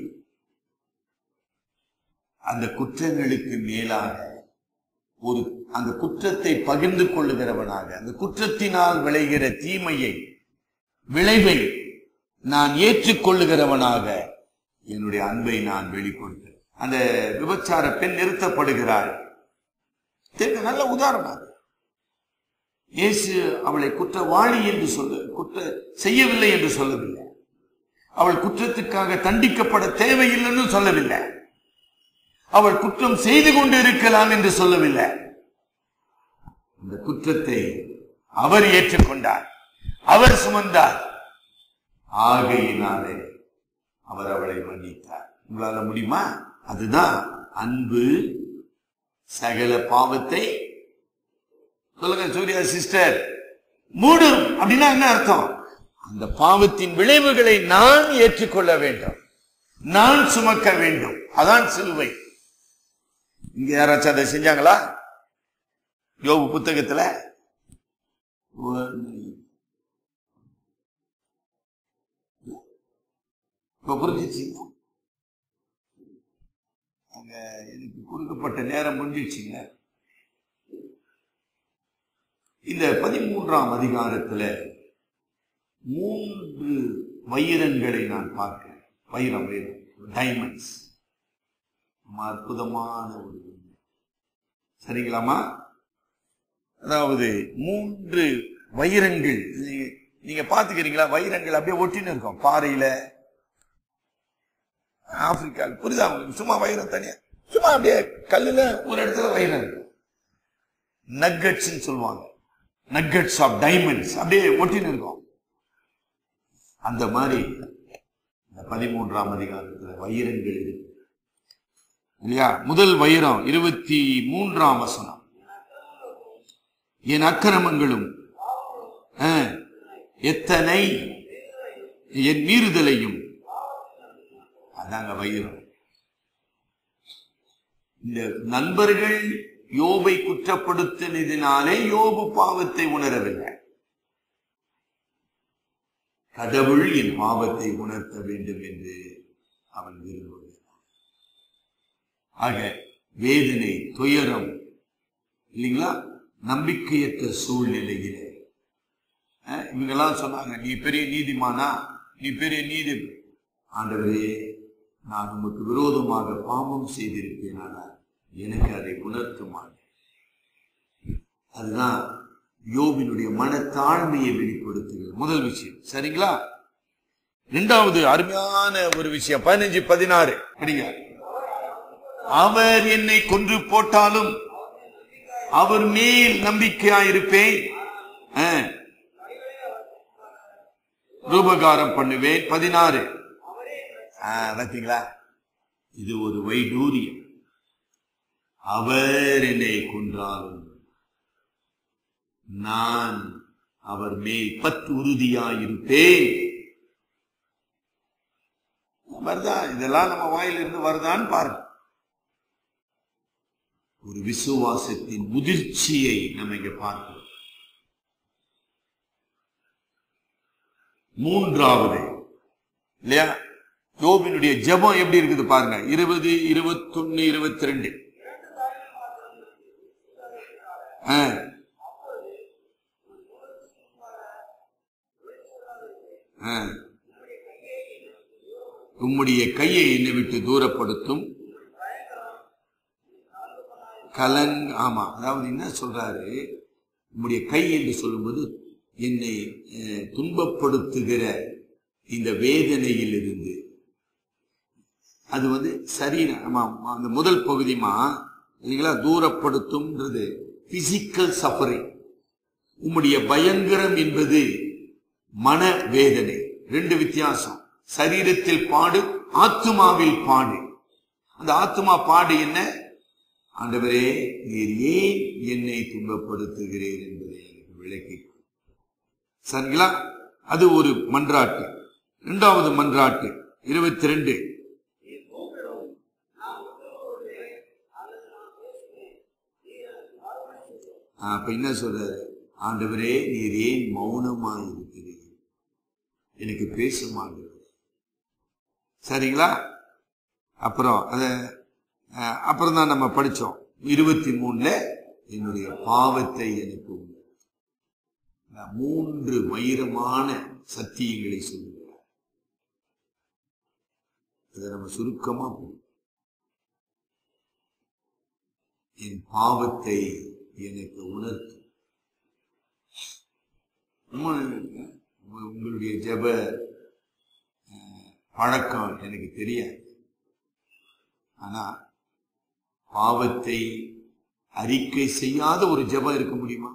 அந்த குற்றங்களுக்கு மேலாக ஒரு அந்த குற்றத்தை பகிர்ந்து கொள்ளுகிறவனாக அந்த குற்றத்தினால் விளைகிற தீமையை விளைவை நான் ஏற்றுக்கொள்ளுகிறவனாக என்னுடைய அன்பை நான் வெளிப்படுத்த அந்த விபச்சார பெண் நிறுத்தப்படுகிறாள் இதற்கு நல்ல உதாரணம் அது. இயேசு அவளை குற்றவாளி என்று சொல்ல குற்ற செய்யவில்லை என்று சொல்லவில்லை அவள் குற்றத்துக்காக தண்டிக்கப்பட தேவையில்லைன்னு சொல்லவில்லை அவள் குற்றம் செய்து கொண்டு இருக்கலாம் என்று சொல்லவில்லை இந்த குற்றத்தை அவர் ஏற்றுக்கொண்டார் அவர் சுமந்தார் ஆகையினாலே அவர் அவளை மன்னித்தார் உங்களால முடியுமா அதுதான் அன்பு சகல பாவத்தை சொல்லுங்க சூர்யா சிஸ்டர் மூடும் அப்படின்னா என்ன அர்த்தம் அந்த பாவத்தின் விளைவுகளை நான் ஏற்றுக்கொள்ள வேண்டும் நான் சுமக்க வேண்டும் அதான் சிலுவை இங்க யாராச்சும் அதை செஞ்சாங்களா யோபு புத்தகத்துல இப்ப புரிஞ்சிச்சுங்க அங்க எனக்கு கொடுக்கப்பட்ட நேரம் முடிஞ்சிச்சுங்க இந்த பதிமூன்றாம் அதிகாரத்துல மூன்று வைரங்களை நான் பார்க்கிறேன் வைரம் வைரம் டைமண்ட்ஸ் அற்புதமான ஒரு உண்மை. சரிங்களாமா அதாவது மூன்று வைரங்கள் நீங்க- நீங்க பாத்துக்கிறீங்களா வைரங்கள் அப்படியே ஒட்டின்னு இருக்கும் பாறையில ஆப்பிரிக்காவில் புரியுதா உங்களுக்கு சும்மா வைரம் தனியா சும்மா அப்படியே கல்லுல ஒரு இடத்துல வைரம் இருக்கும் நக்கட்ஸ் சொல்லுவாங்க நக்கட்ஸ் ஆஃப் டைமண்ட்ஸ் அப்படியே ஒட்டின்னு இருக்கும் அந்த மாதிரி இந்த பதிமூன்றாம் அதிகாரத்துல வைரங்கள் இருக்கு இல்லையா முதல் வைரம் இருபத்தி மூன்றாம் வசனம் என் அக்கிரமங்களும் ஆ, எத்தனை என் மீறுதலையும் அதாங்க வைரம் இந்த நண்பர்கள் யோபை குற்றப்படுத்தினதினாலே யோபு பாவத்தை உணரவில்லை கடவுள் என் பாவத்தை உணர்த்த வேண்டும் என்று அவன் விரும்புகிறான் ஆக வேதனை துயரம் இல்லைங்களா நம்பிக்கையற்ற சூழ்நிலையிலே அஹ், இவங்கெல்லாம் சொன்னாங்க நீ பெரிய நீதிமானா நீ பெரிய நீதி ஆண்டவரே நான் உமக்கு விரோதமாக பாவம் செய்திருப்பேன் ஆனால் எனக்கு அதை உணர்த்துமான் அதுதான் யோபினுடைய மனத்தாழ்மையை வெளிப்படுத்துகிறது முதல் விஷயம் சரிங்களா இரண்டாவது அருமையான ஒரு விஷயம் பதினஞ்சு பதினாறு படிங்க அவர் என்னை கொன்று போட்டாலும் அவர் மேல் நம்பிக்கையாயிருப்பேன் ஆ. ரூபகாரம் பண்ணுவேன் பதினாறு ஆ, பாத்தீங்களா இது ஒரு வைடூரியம் அவர் என்னை கொன்றாலும் நான் அவர் மேல் பத்து உறுதியாயிருப்பேன் வருதா இதெல்லாம் நம்ம வாயிலிருந்து வருதான்னு பாருங்க ஒரு விசுவாசத்தின் முதிர்ச்சியை நம்ம இங்க பார்க்கிறோம் மூன்றாவது இல்லையா யோபினுடைய ஜெபம் எப்படி இருக்குது பாருங்க இருபது இருபத்தொன்னு இருபத்தி ரெண்டு உம்முடைய கையை என்னை விட்டு தூரப்படுத்தும் கலங் ஆமா அதாவது என்ன சொல்றாரு உம்முடைய கை என்று சொல்லும்போது என்னை அஹ், துன்பப்படுத்துகிற இந்த வேதனையில் இருந்து அது வந்து சரீரம் ஆமா, ஆமா, அந்த முதல் பகுதிமா இல்லைங்களா தூரப்படுத்தும்ன்றது பிசிக்கல் சஃபரிங் உம்முடைய பயங்கரம் என்பது மன வேதனை ரெண்டு வித்தியாசம் சரீரத்தில் பாடு ஆத்துமாவில் பாடு அந்த ஆத்துமா பாடு என்ன ஆண்டவரே நீர் ஏன் என்னை துன்பப்படுத்துகிறீர் என்பதை எனக்கு விளக்கி கொடு. சரிங்களா அது ஒரு மன்றாட்டு இரண்டாவது மன்றாட்டு இருபத்தி ரெண்டு அப்ப என்ன சொல்றாரு ஆண்டவரே நீர் ஏன் மௌனமா இருக்கிறீர் எனக்கு பேச மாட்டேன் சரிங்களா அப்புறம் அத அஹ், அப்புறம் தான் நம்ம படிச்சோம் இருபத்தி மூணுல என்னுடைய பாவத்தை எனக்கு உணர்த்து. நான் மூன்று வைரமான சத்தியங்களை சொல்லுகிறார் அதை நம்ம சுருக்கமா போடுவோம். என் பாவத்தை எனக்கு உணர்த்து உங்க- உங்களுடைய ஜெப அஹ், பழக்கம் எனக்கு தெரியாது ஆனா பாவத்தை அறிக்கை செய்யாத ஒரு ஜெபம் இருக்க முடியுமா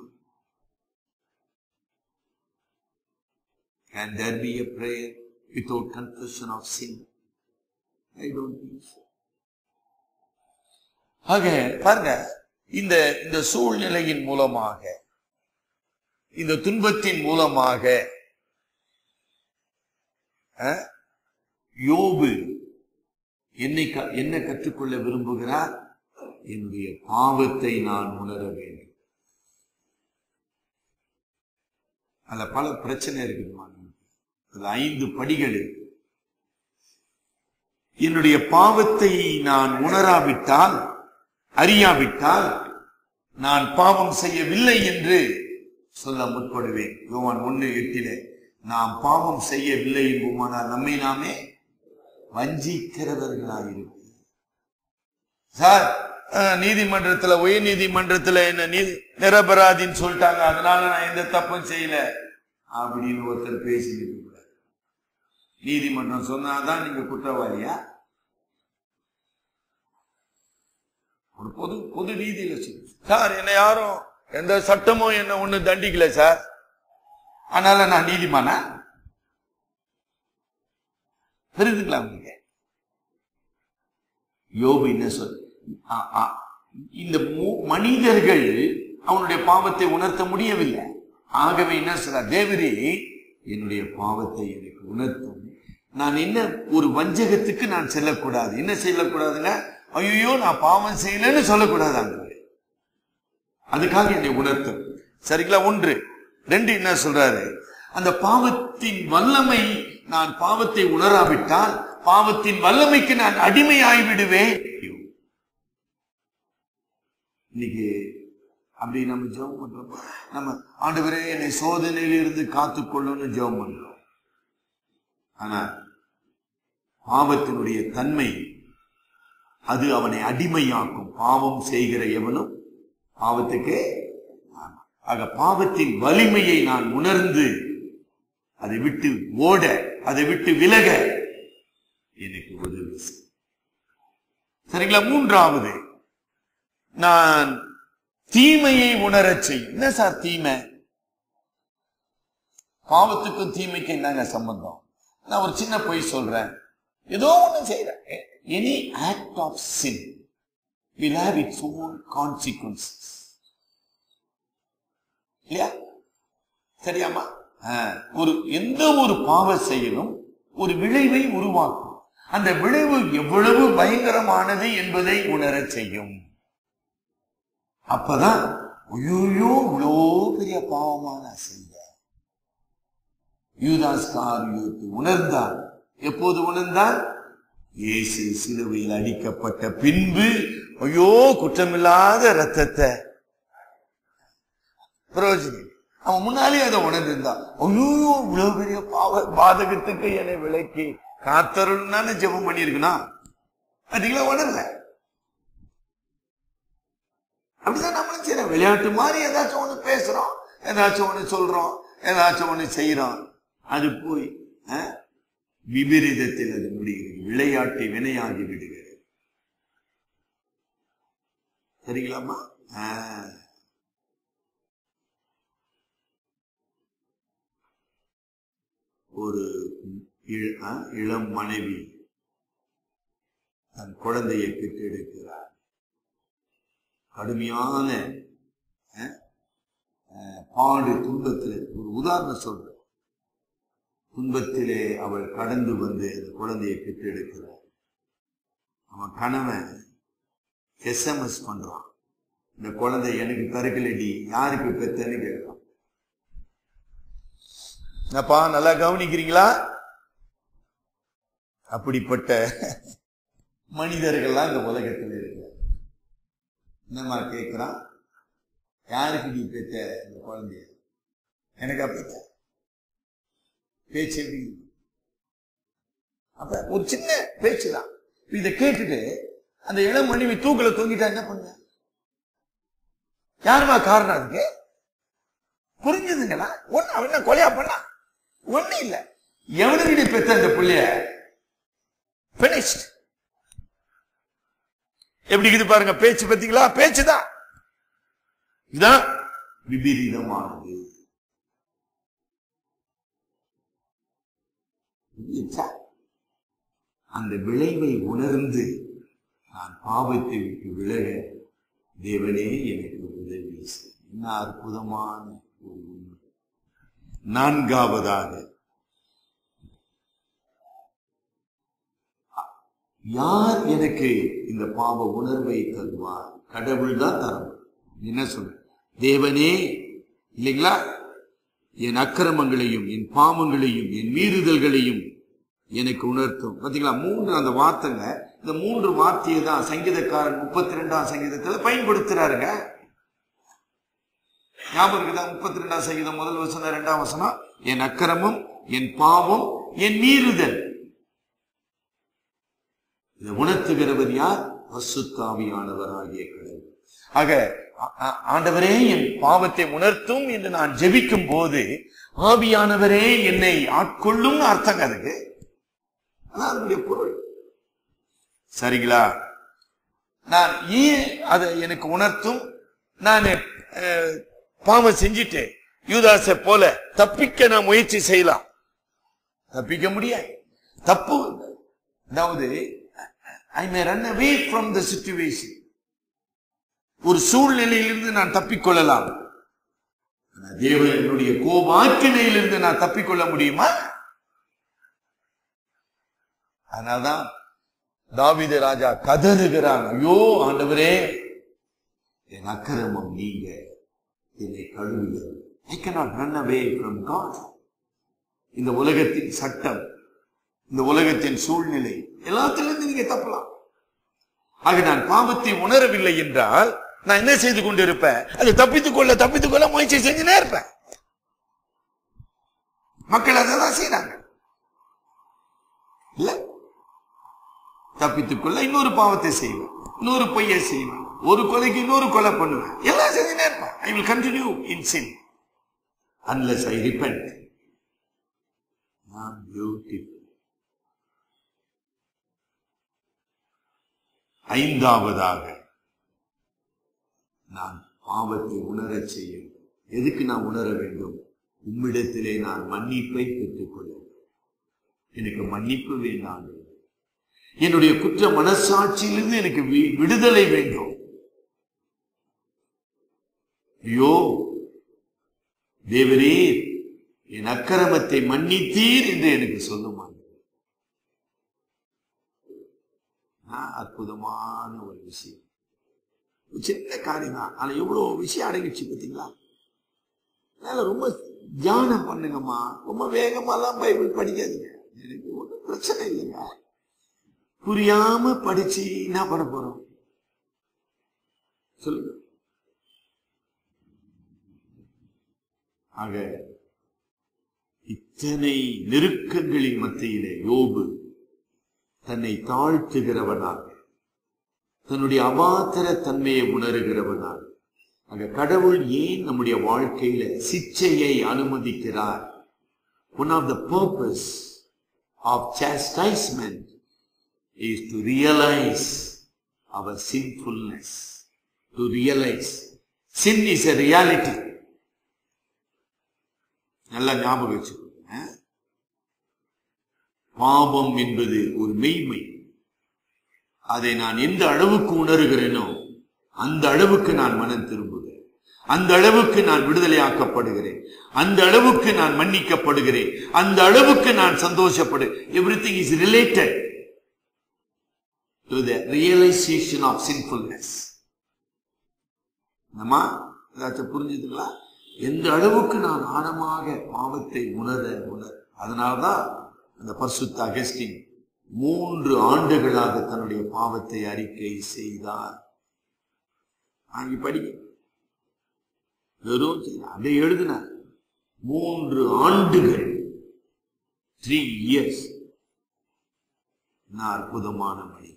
Can there be a prayer without confession of sin? I don't think so. ஆக பாருங்க இந்த இந்த சூழ்நிலையின் மூலமாக இந்த துன்பத்தின் மூலமாக அஹ், யோபு என்னை க- என்ன கற்றுக்கொள்ள விரும்புகிறார் என்னுடைய பாவத்தை நான் உணர வேண்டும் அதுல பல பிரச்சனை இருக்குதுமா நமக்கு அதுல ஐந்து படிகள் இருக்கு என்னுடைய பாவத்தை நான் உணராவிட்டால் அறியாவிட்டால் நான் பாவம் செய்யவில்லை என்று சொல்ல முற்படுவேன் யோவான் ஒன்று எட்டிலே நாம் பாவம் செய்யவில்லை என்போமானால் நம்மை நாமே வஞ்சிக்கிறவர்களாயிருக்கும் சார் அஹ், நீதிமன்றத்துல உயர் நீதிமன்றத்துல என்ன நீதி நிரபராதின்னு சொல்லிட்டாங்க அதனால நான் எந்த தப்பும் செய்யல அப்படின்னு ஒருத்தர் பேசிட்டு கூடாது நீதிமன்றம் சொன்னாதான் நீங்க குற்றவாளியா ஒரு பொது பொது நீதியில சொல்லு சார் என்ன யாரும் எந்த சட்டமும் என்ன ஒண்ணு தண்டிக்கல சார் அதனால நான் நீதிமானா புரியுதுங்களா உங்களுக்கு யோபு என்ன சொல் ஆ, ஆ. இந்த மு- மனிதர்கள் அவனுடைய பாவத்தை உணர்த்த முடியவில்லை ஆகவே என்ன சொல்றார் தேவரே என்னுடைய பாவத்தை எனக்கு உணர்த்தும் நான் என்ன ஒரு வஞ்சகத்துக்கு நான் செல்லக்கூடாது என்ன செல்லக்கூடாதுங்க ஐயோ நான் பாவம் செய்யலன்னு சொல்லக்கூடாது ஆண்டவரே அதுக்காக என்னை உணர்த்தும் சரிங்களா ஒன்று ரெண்டு என்ன சொல்றாரு அந்த பாவத்தின் வல்லமை நான் பாவத்தை உணராவிட்டால் பாவத்தின் வல்லமைக்கு நான் அடிமையாய் விடுவேன் இன்னைக்கு அப்படி நம்ம ஜெபம் பண்றோம் நம்ம ஆண்டவரே என்னை சோதனையில இருந்து காத்துக்கொள்ளும்னு ஜெபம் பண்றோம் ஆனா பாவத்தினுடைய தன்மை அது அவனை அடிமையாக்கும் பாவம் செய்கிற எவனும் பாவத்துக்கு ஆமா. ஆக பாவத்தின் வலிமையை நான் உணர்ந்து அதை விட்டு ஓட அதை விட்டு விலக எனக்கு உதவி செய். சரிங்களா மூன்றாவது நான் தீமையை உணரச் செய்யும் என்ன சார் தீமை பாவத்துக்கும் தீமைக்கும் என்னங்க சம்பந்தம் நான் ஒரு சின்ன பொய் சொல்றேன் ஏதோ ஒண்ணு செய்யறேன் any act of sin will have its own consequences இல்லையா சரியாமா ஆ, ஒரு எந்த ஒரு பாவ செயலும் ஒரு விளைவை உருவாக்கும் அந்த விளைவு எவ்வளவு பயங்கரமானது என்பதை உணரச் செய்யும் அப்பதான் ஐயோ இவ்வளோ பெரிய பாவமா நான் செஞ்சேன் யூதாஸ் காரியத்தை உணர்ந்தார் எப்போது உணர்ந்தார் இயேசு சிலுவையில் அடிக்கப்பட்ட பின்பு ஐயோ குற்றமில்லாத ரத்தத்தை பிரயோஜனம் இல்லை. அவன் முன்னாலே அதை உணர்ந்திருந்தான் ஐயோ இவ்வளவு பெரிய பாவ பாதகத்துக்கு என்னை விலக்கி காத்தருள்னால ஜெபம் பண்ணியிருக்கணும் அதுங்களா உணரல அப்படிதான் நம்மளும் செய்யறோம் விளையாட்டு மாதிரி ஏதாச்சும் ஒண்ணு பேசுறோம் ஏதாச்சும் ஒண்ணு சொல்றோம் ஏதாச்சும் ஒண்ணு செய்யறோம் அது போய் அஹ், விபரீதத்தில் அது முடிகிறது விளையாட்டு வினையாகி விடுகிறது சரிங்களாமா ஆஹ். ஒரு இள- அஹ், இளம் மனைவி தன் குழந்தையை பெற்றெடுக்கிறார் கடுமையான அஹ், அஹ், பாடு துன்பத்தில் ஒரு உதாரணம் சொல்றேன் துன்பத்திலே அவள் கடந்து வந்து அந்த குழந்தையை பெற்றெடுக்கிறார் அவன் கணவன் எஸ்எம்எஸ் பண்றான் இந்த குழந்தை எனக்கு பிறக்கலடி யாருக்கு பெத்தன்னு கேட்கிறான் என்னப்பா நல்லா கவனிக்கிறீங்களா அப்படிப்பட்ட மனிதர்கள்லாம் இந்த உலகத்தில் இருக்கிறார் என்னம்மா கேட்கிறான் யாருக்கு நீ பெற்ற இந்த குழந்தைய எனக்கா பெற்ற பேச்சு எப்படி அப்ப ஒரு சின்ன பேச்சு தான் இதை கேட்டுட்டு அந்த இளம் மனைவி தூக்கல தூங்கிட்டா என்ன பண்ண யாருமா காரணம் அதுக்கு புரிஞ்சுதுங்களா ஒண்ணு அவன் என்ன கொலையா பண்ணா ஒண்ணு இல்ல எவனுக்கு நீ பெத்த அந்த புள்ளைய பினிஷ்ட் எப்படி இருக்குது பாருங்க பேச்சு பத்தீங்களா பேச்சுதான் இதுதான் விபரீதமானது இல்லையா? அந்த விளைவை உணர்ந்து நான் பாவத்தை விட்டு விலக தேவனே எனக்கு உதவி செய். என்ன அற்புதமான ஒரு உண்மை நான்காவதாக யார் எனக்கு இந்த பாவ உணர்வை தருவார் கடவுள் தான் தரணும் என்ன சொல்ற தேவனே இல்லைங்களா என் அக்கிரமங்களையும் என் பாவங்களையும் என் மீறுதல்களையும் எனக்கு உணர்த்தும் பாத்தீங்களா மூன்று அந்த வார்த்தைங்க இந்த மூன்று வார்த்தையை தான் சங்கீதக்காரன் முப்பத்தி ரெண்டாம் சங்கீதத்துல பயன்படுத்துறாருங்க ஞாபகம் இருக்குதா முப்பத்தி ரெண்டாம் சங்கீதம் முதல் வசனம் இரண்டாம் வசனம் என் அக்கிரமம் என் பாவம் என் மீறுதல் இதை உணர்த்துகிறவர் யார் பசுத்தாவியானவர் ஆகிய கடவுள் ஆக ஆ- ஆ- ஆண்டவரே என் பாவத்தை உணர்த்தும் என்று நான் ஜெபிக்கும் போது ஆவியானவரே என்னை ஆட்கொள்ளும் அர்த்தங்க அதுக்கு அதான் அதனுடைய பொருள் சரிங்களா நான் ஏன் அதை எனக்கு உணர்த்தும் நான் அஹ், பாவம் செஞ்சிட்டேன் யூதாசை போல தப்பிக்க நான் முயற்சி செய்யலாம் தப்பிக்க முடியாது தப்பு அதாவது I may run away from the situation ஒரு சூழ்நிலையிலிருந்து நான் தப்பிக்கொள்ளலாம் ஆனா தேவனுடைய கோபாக்கினையிலிருந்து நான் தப்பிக்கொள்ள முடியுமா அதனால்தான் தாவீது ராஜா கதறுகிறான் ஐயோ ஆண்டவரே என் அக்கிரமம் நீங்க என்னை கழுவுகிறது ஐ cannot run away from God இந்த உலகத்தின் சட்டம் இந்த உலகத்தின் சூழ்நிலை எல்லாத்திலிருந்து நீங்க தப்பலாம் ஆக நான் பாவத்தை உணரவில்லை என்றால் நான் என்ன செய்து கொண்டிருப்பேன் அது தப்பித்துக் கொள்ள தப்பித்துக் கொள்ள முயற்சி செஞ்சுனே இருப்பேன் மக்கள் அதை தான் செய்யறாங்க இல்ல தப்பித்துக் கொள்ள இன்னொரு பாவத்தை செய்வேன் இன்னொரு பொய்யை செய்வேன் ஒரு கொலைக்கு இன்னொரு கொலை பண்ணுவேன் எல்லாம் செஞ்சுனே இருப்பேன் I will continue in sin unless I repent நான் பியூட்டிஃபுல் ஐந்தாவதாக நான் பாவத்தை உணரச் செய்ய எதுக்கு நான் உணர வேண்டும் உம்மிடத்திலே நான் மன்னிப்பை பெற்றுக்கொள்ள எனக்கு மன்னிப்பு வேண்டாம் என்னுடைய குற்ற மனசாட்சியிலிருந்து எனக்கு வி- விடுதலை வேண்டும் ஐயோ தேவரீர் என் அக்கிரமத்தை மன்னித்தீர் என்று எனக்கு சொல்லுமா ஆஹ், அற்புதமான ஒரு விஷயம் ஒரு சின்ன காரியம் தான் ஆனா எவ்வளவு விஷயம் அடங்கிச்சு பார்த்தீங்களா அதனால ரொம்ப தியானம் பண்ணுங்கம்மா ரொம்ப வேகமாலாம் பைபிள் படிக்காதீங்க எனக்கு ஒன்றும் பிரச்சனை இல்லைங்க புரியாம படிச்சு என்ன பண்ண போறோம் சொல்லுங்க ஆக இத்தனை நெருக்கங்களின் மத்தியிலே யோபு தன்னை தாழ்த்துகிறவனாக தன்னுடைய அபாத்திர தன்மையை உணர்கிறவனாக ஆக கடவுள் ஏன் நம்முடைய வாழ்க்கையில சிச்சையை அனுமதிக்கிறார் one of the purpose of chastisement is to realize our sinfulness to realize sin is a reality நல்லா ஞாபகம் வச்சுக்கோங்க பாவம் என்பது ஒரு மெய்மை அதை நான் எந்த அளவுக்கு உணர்கிறேனோ அந்த அளவுக்கு நான் மனம் திரும்புகிறேன் அந்த அளவுக்கு நான் விடுதலையாக்கப்படுகிறேன் அந்த அளவுக்கு நான் மன்னிக்கப்படுகிறேன் அந்த அளவுக்கு நான் சந்தோஷப்படு everything is related to the realisation of sinfulness நம்ம ஏதாச்சும் புரிஞ்சுதுங்களா எந்த அளவுக்கு நான் ஆழமாக பாவத்தை உணர உணர அதனால்தான் அந்த பரிசுத்த அகஸ்டின் மூன்று ஆண்டுகளாக தன்னுடைய பாவத்தை அறிக்கை செய்தார் வாங்கி படிக்க வெறும் செய்தார். அப்படியே எழுதினார் மூன்று ஆண்டுகள் த்ரீ இயர்ஸ் என்ன அற்புதமான மணி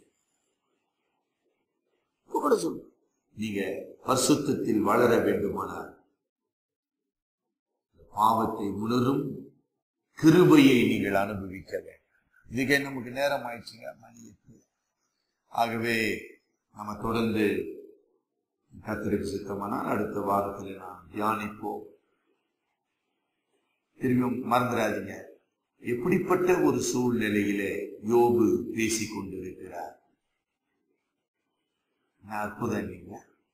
கூட சொல்லு நீங்க பரிசுத்தத்தில் வளர வேண்டுமானால் பாவத்தை உணரும் கிருபையை நீங்கள் அனுபவிக்க வேண்டும் இதுக்கே நமக்கு நேரம் ஆயிடுச்சுங்க மணி எட்டு. ஆகவே நம்ம தொடர்ந்து கத்திரிக்கு சித்தமானால் அடுத்த வாரத்தில் நாம் தியானிப்போம் திரும்பியும் மறந்துடாதீங்க எப்படிப்பட்ட ஒரு சூழ்நிலையிலே யோபு பேசிக் கொண்டிருக்கிறார் என்ன அற்புதம் இல்லைங்க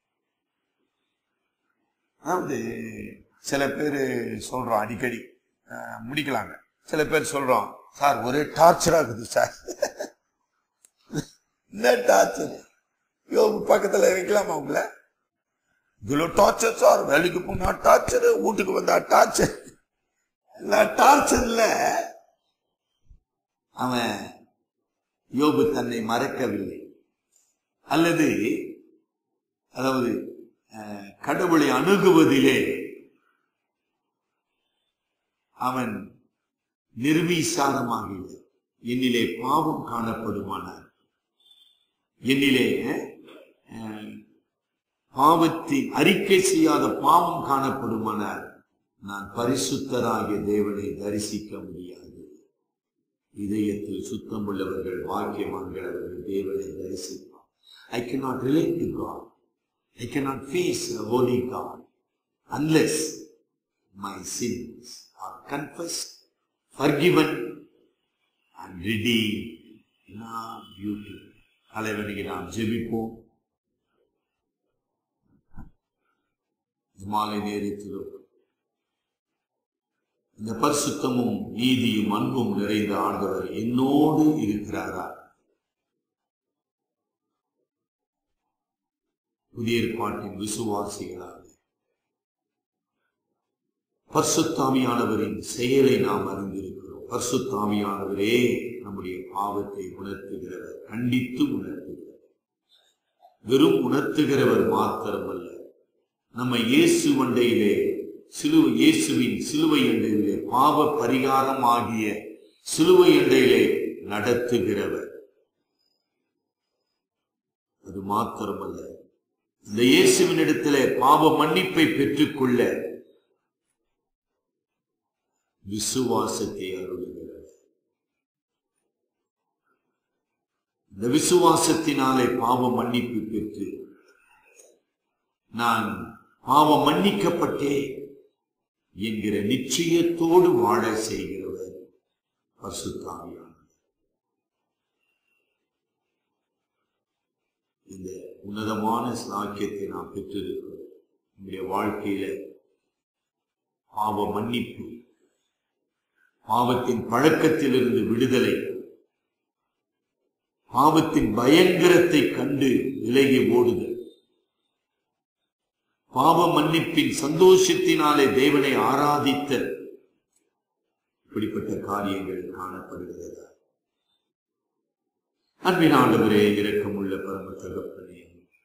அதாவது சில பேர் சொல்றோம் அடிக்கடி அஹ், முடிக்கலாங்க சில பேர் சொல்றோம் சார் ஒரே டார்ச்சரா இருக்குது சார் என்ன டார்ச்சர் யோபு பக்கத்துல வைக்கலாமா உங்களை இவ்வளோ டார்ச்சர் சார் வேலைக்கு போனா டார்ச்சர் வீட்டுக்கு வந்தா டார்ச்சர் டார்ச்சர்ல அவன் யோபு தன்னை மறக்கவில்லை அல்லது அதாவது அஹ், கடவுளை அணுகுவதிலே அவன் நிர்வீசாரமாக இல்லை என்னிலே பாவம் காணப்படுமானார் என்னிலே அஹ், பாவத்தின் அறிக்கை செய்யாத பாவம் காணப்படுமானார் நான் பரிசுத்தராகிய தேவனை தரிசிக்க முடியாது இதயத்தில் சுத்தம் உள்ளவர்கள் வாக்கியவான்கள் அவர்கள் தேவனை தரிசிப்பார் I cannot relate to God. I cannot face a holy God unless my sins are confessed, forgiven, and redeemed in our beauty. தலைவனுக்கு நாம் ஜெபிப்போம் மாலை நேரத்திலும் இந்த பரிசுத்தமும் நீதியும் அன்பும் நிறைந்த ஆண்டவர் என்னோடு இருக்கிறாரா புதிய ஏற்பாட்டின் விசுவாசிகளாக பரிசுத்தாமியானவரின் செயலை நாம் அறிந்திருக்கிறோம் பரிசுத்தாமியானவரே நம்முடைய பாவத்தை உணர்த்துகிறவர் கண்டித்து உணர்த்துகிறவர் வெறும் உணர்த்துகிறவர் மாத்திரமல்ல நம்ம இயேசு வண்டையிலே சிலுவை இயேசுவின் சிலுவை அண்டையிலே பாவ பரிகாரம் ஆகிய சிலுவை அண்டையிலே நடத்துகிறவர் அது மாத்திரமல்ல இந்த இயேசுவின் இடத்திலே பாவ மன்னிப்பை பெற்றுக்கொள்ள விசுவாசத்தை அருளுகிறது இந்த விசுவாசத்தினாலே பாவ மன்னிப்பு பெற்று நான் பாவம் மன்னிக்கப்பட்டேன் என்கிற நிச்சயத்தோடு வாழ செய்கிறவர் பசுத்தாமியானவர் இந்த உன்னதமான சாக்கியத்தை நாம் பெற்றிருக்கிறோம் நம்முடைய வாழ்க்கையில பாவ மன்னிப்பு பாவத்தின் பழக்கத்திலிருந்து விடுதலை பாவத்தின் பயங்கரத்தை கண்டு விலகி ஓடுதல் பாவ மன்னிப்பின் சந்தோஷத்தினாலே தேவனை ஆராதித்த இப்படிப்பட்ட காரியங்கள் காணப்படுகிறதா அன்பின் ஆண்டவரே இரக்கமுள்ள பரம தகப்பனே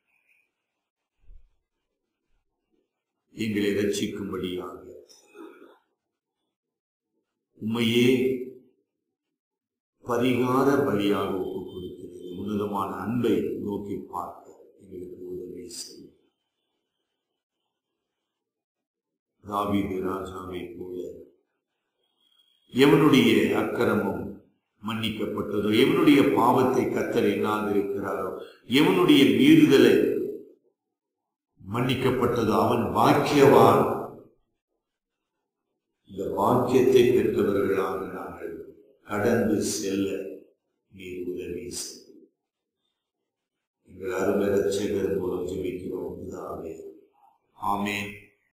எங்களை ரட்சிக்கும்படியாக உண்மையே பரிகார பலியாக ஒப்புக் கொடுக்கிறது உன்னதமான அன்பை நோக்கி பார்க்க எங்களுக்கு உதவி செய்யும் தாவீது ராஜாவை போல எவனுடைய அக்கிரமம் மன்னிக்கப்பட்டதோ எவனுடைய பாவத்தை கத்தர் எண்ணாதிருக்கிறாரோ எவனுடைய மீறுதலை மன்னிக்கப்பட்டதோ அவன் பாக்கியவான் இந்த பாக்கியத்தை பெற்றவர்களாக நாங்கள் கடந்து செல்ல நீர் உதவி செய்யும் எங்கள் அருமை ரட்சகர் மூலம் ஜெபிக்கிறோம் பிதாவே ஆமென்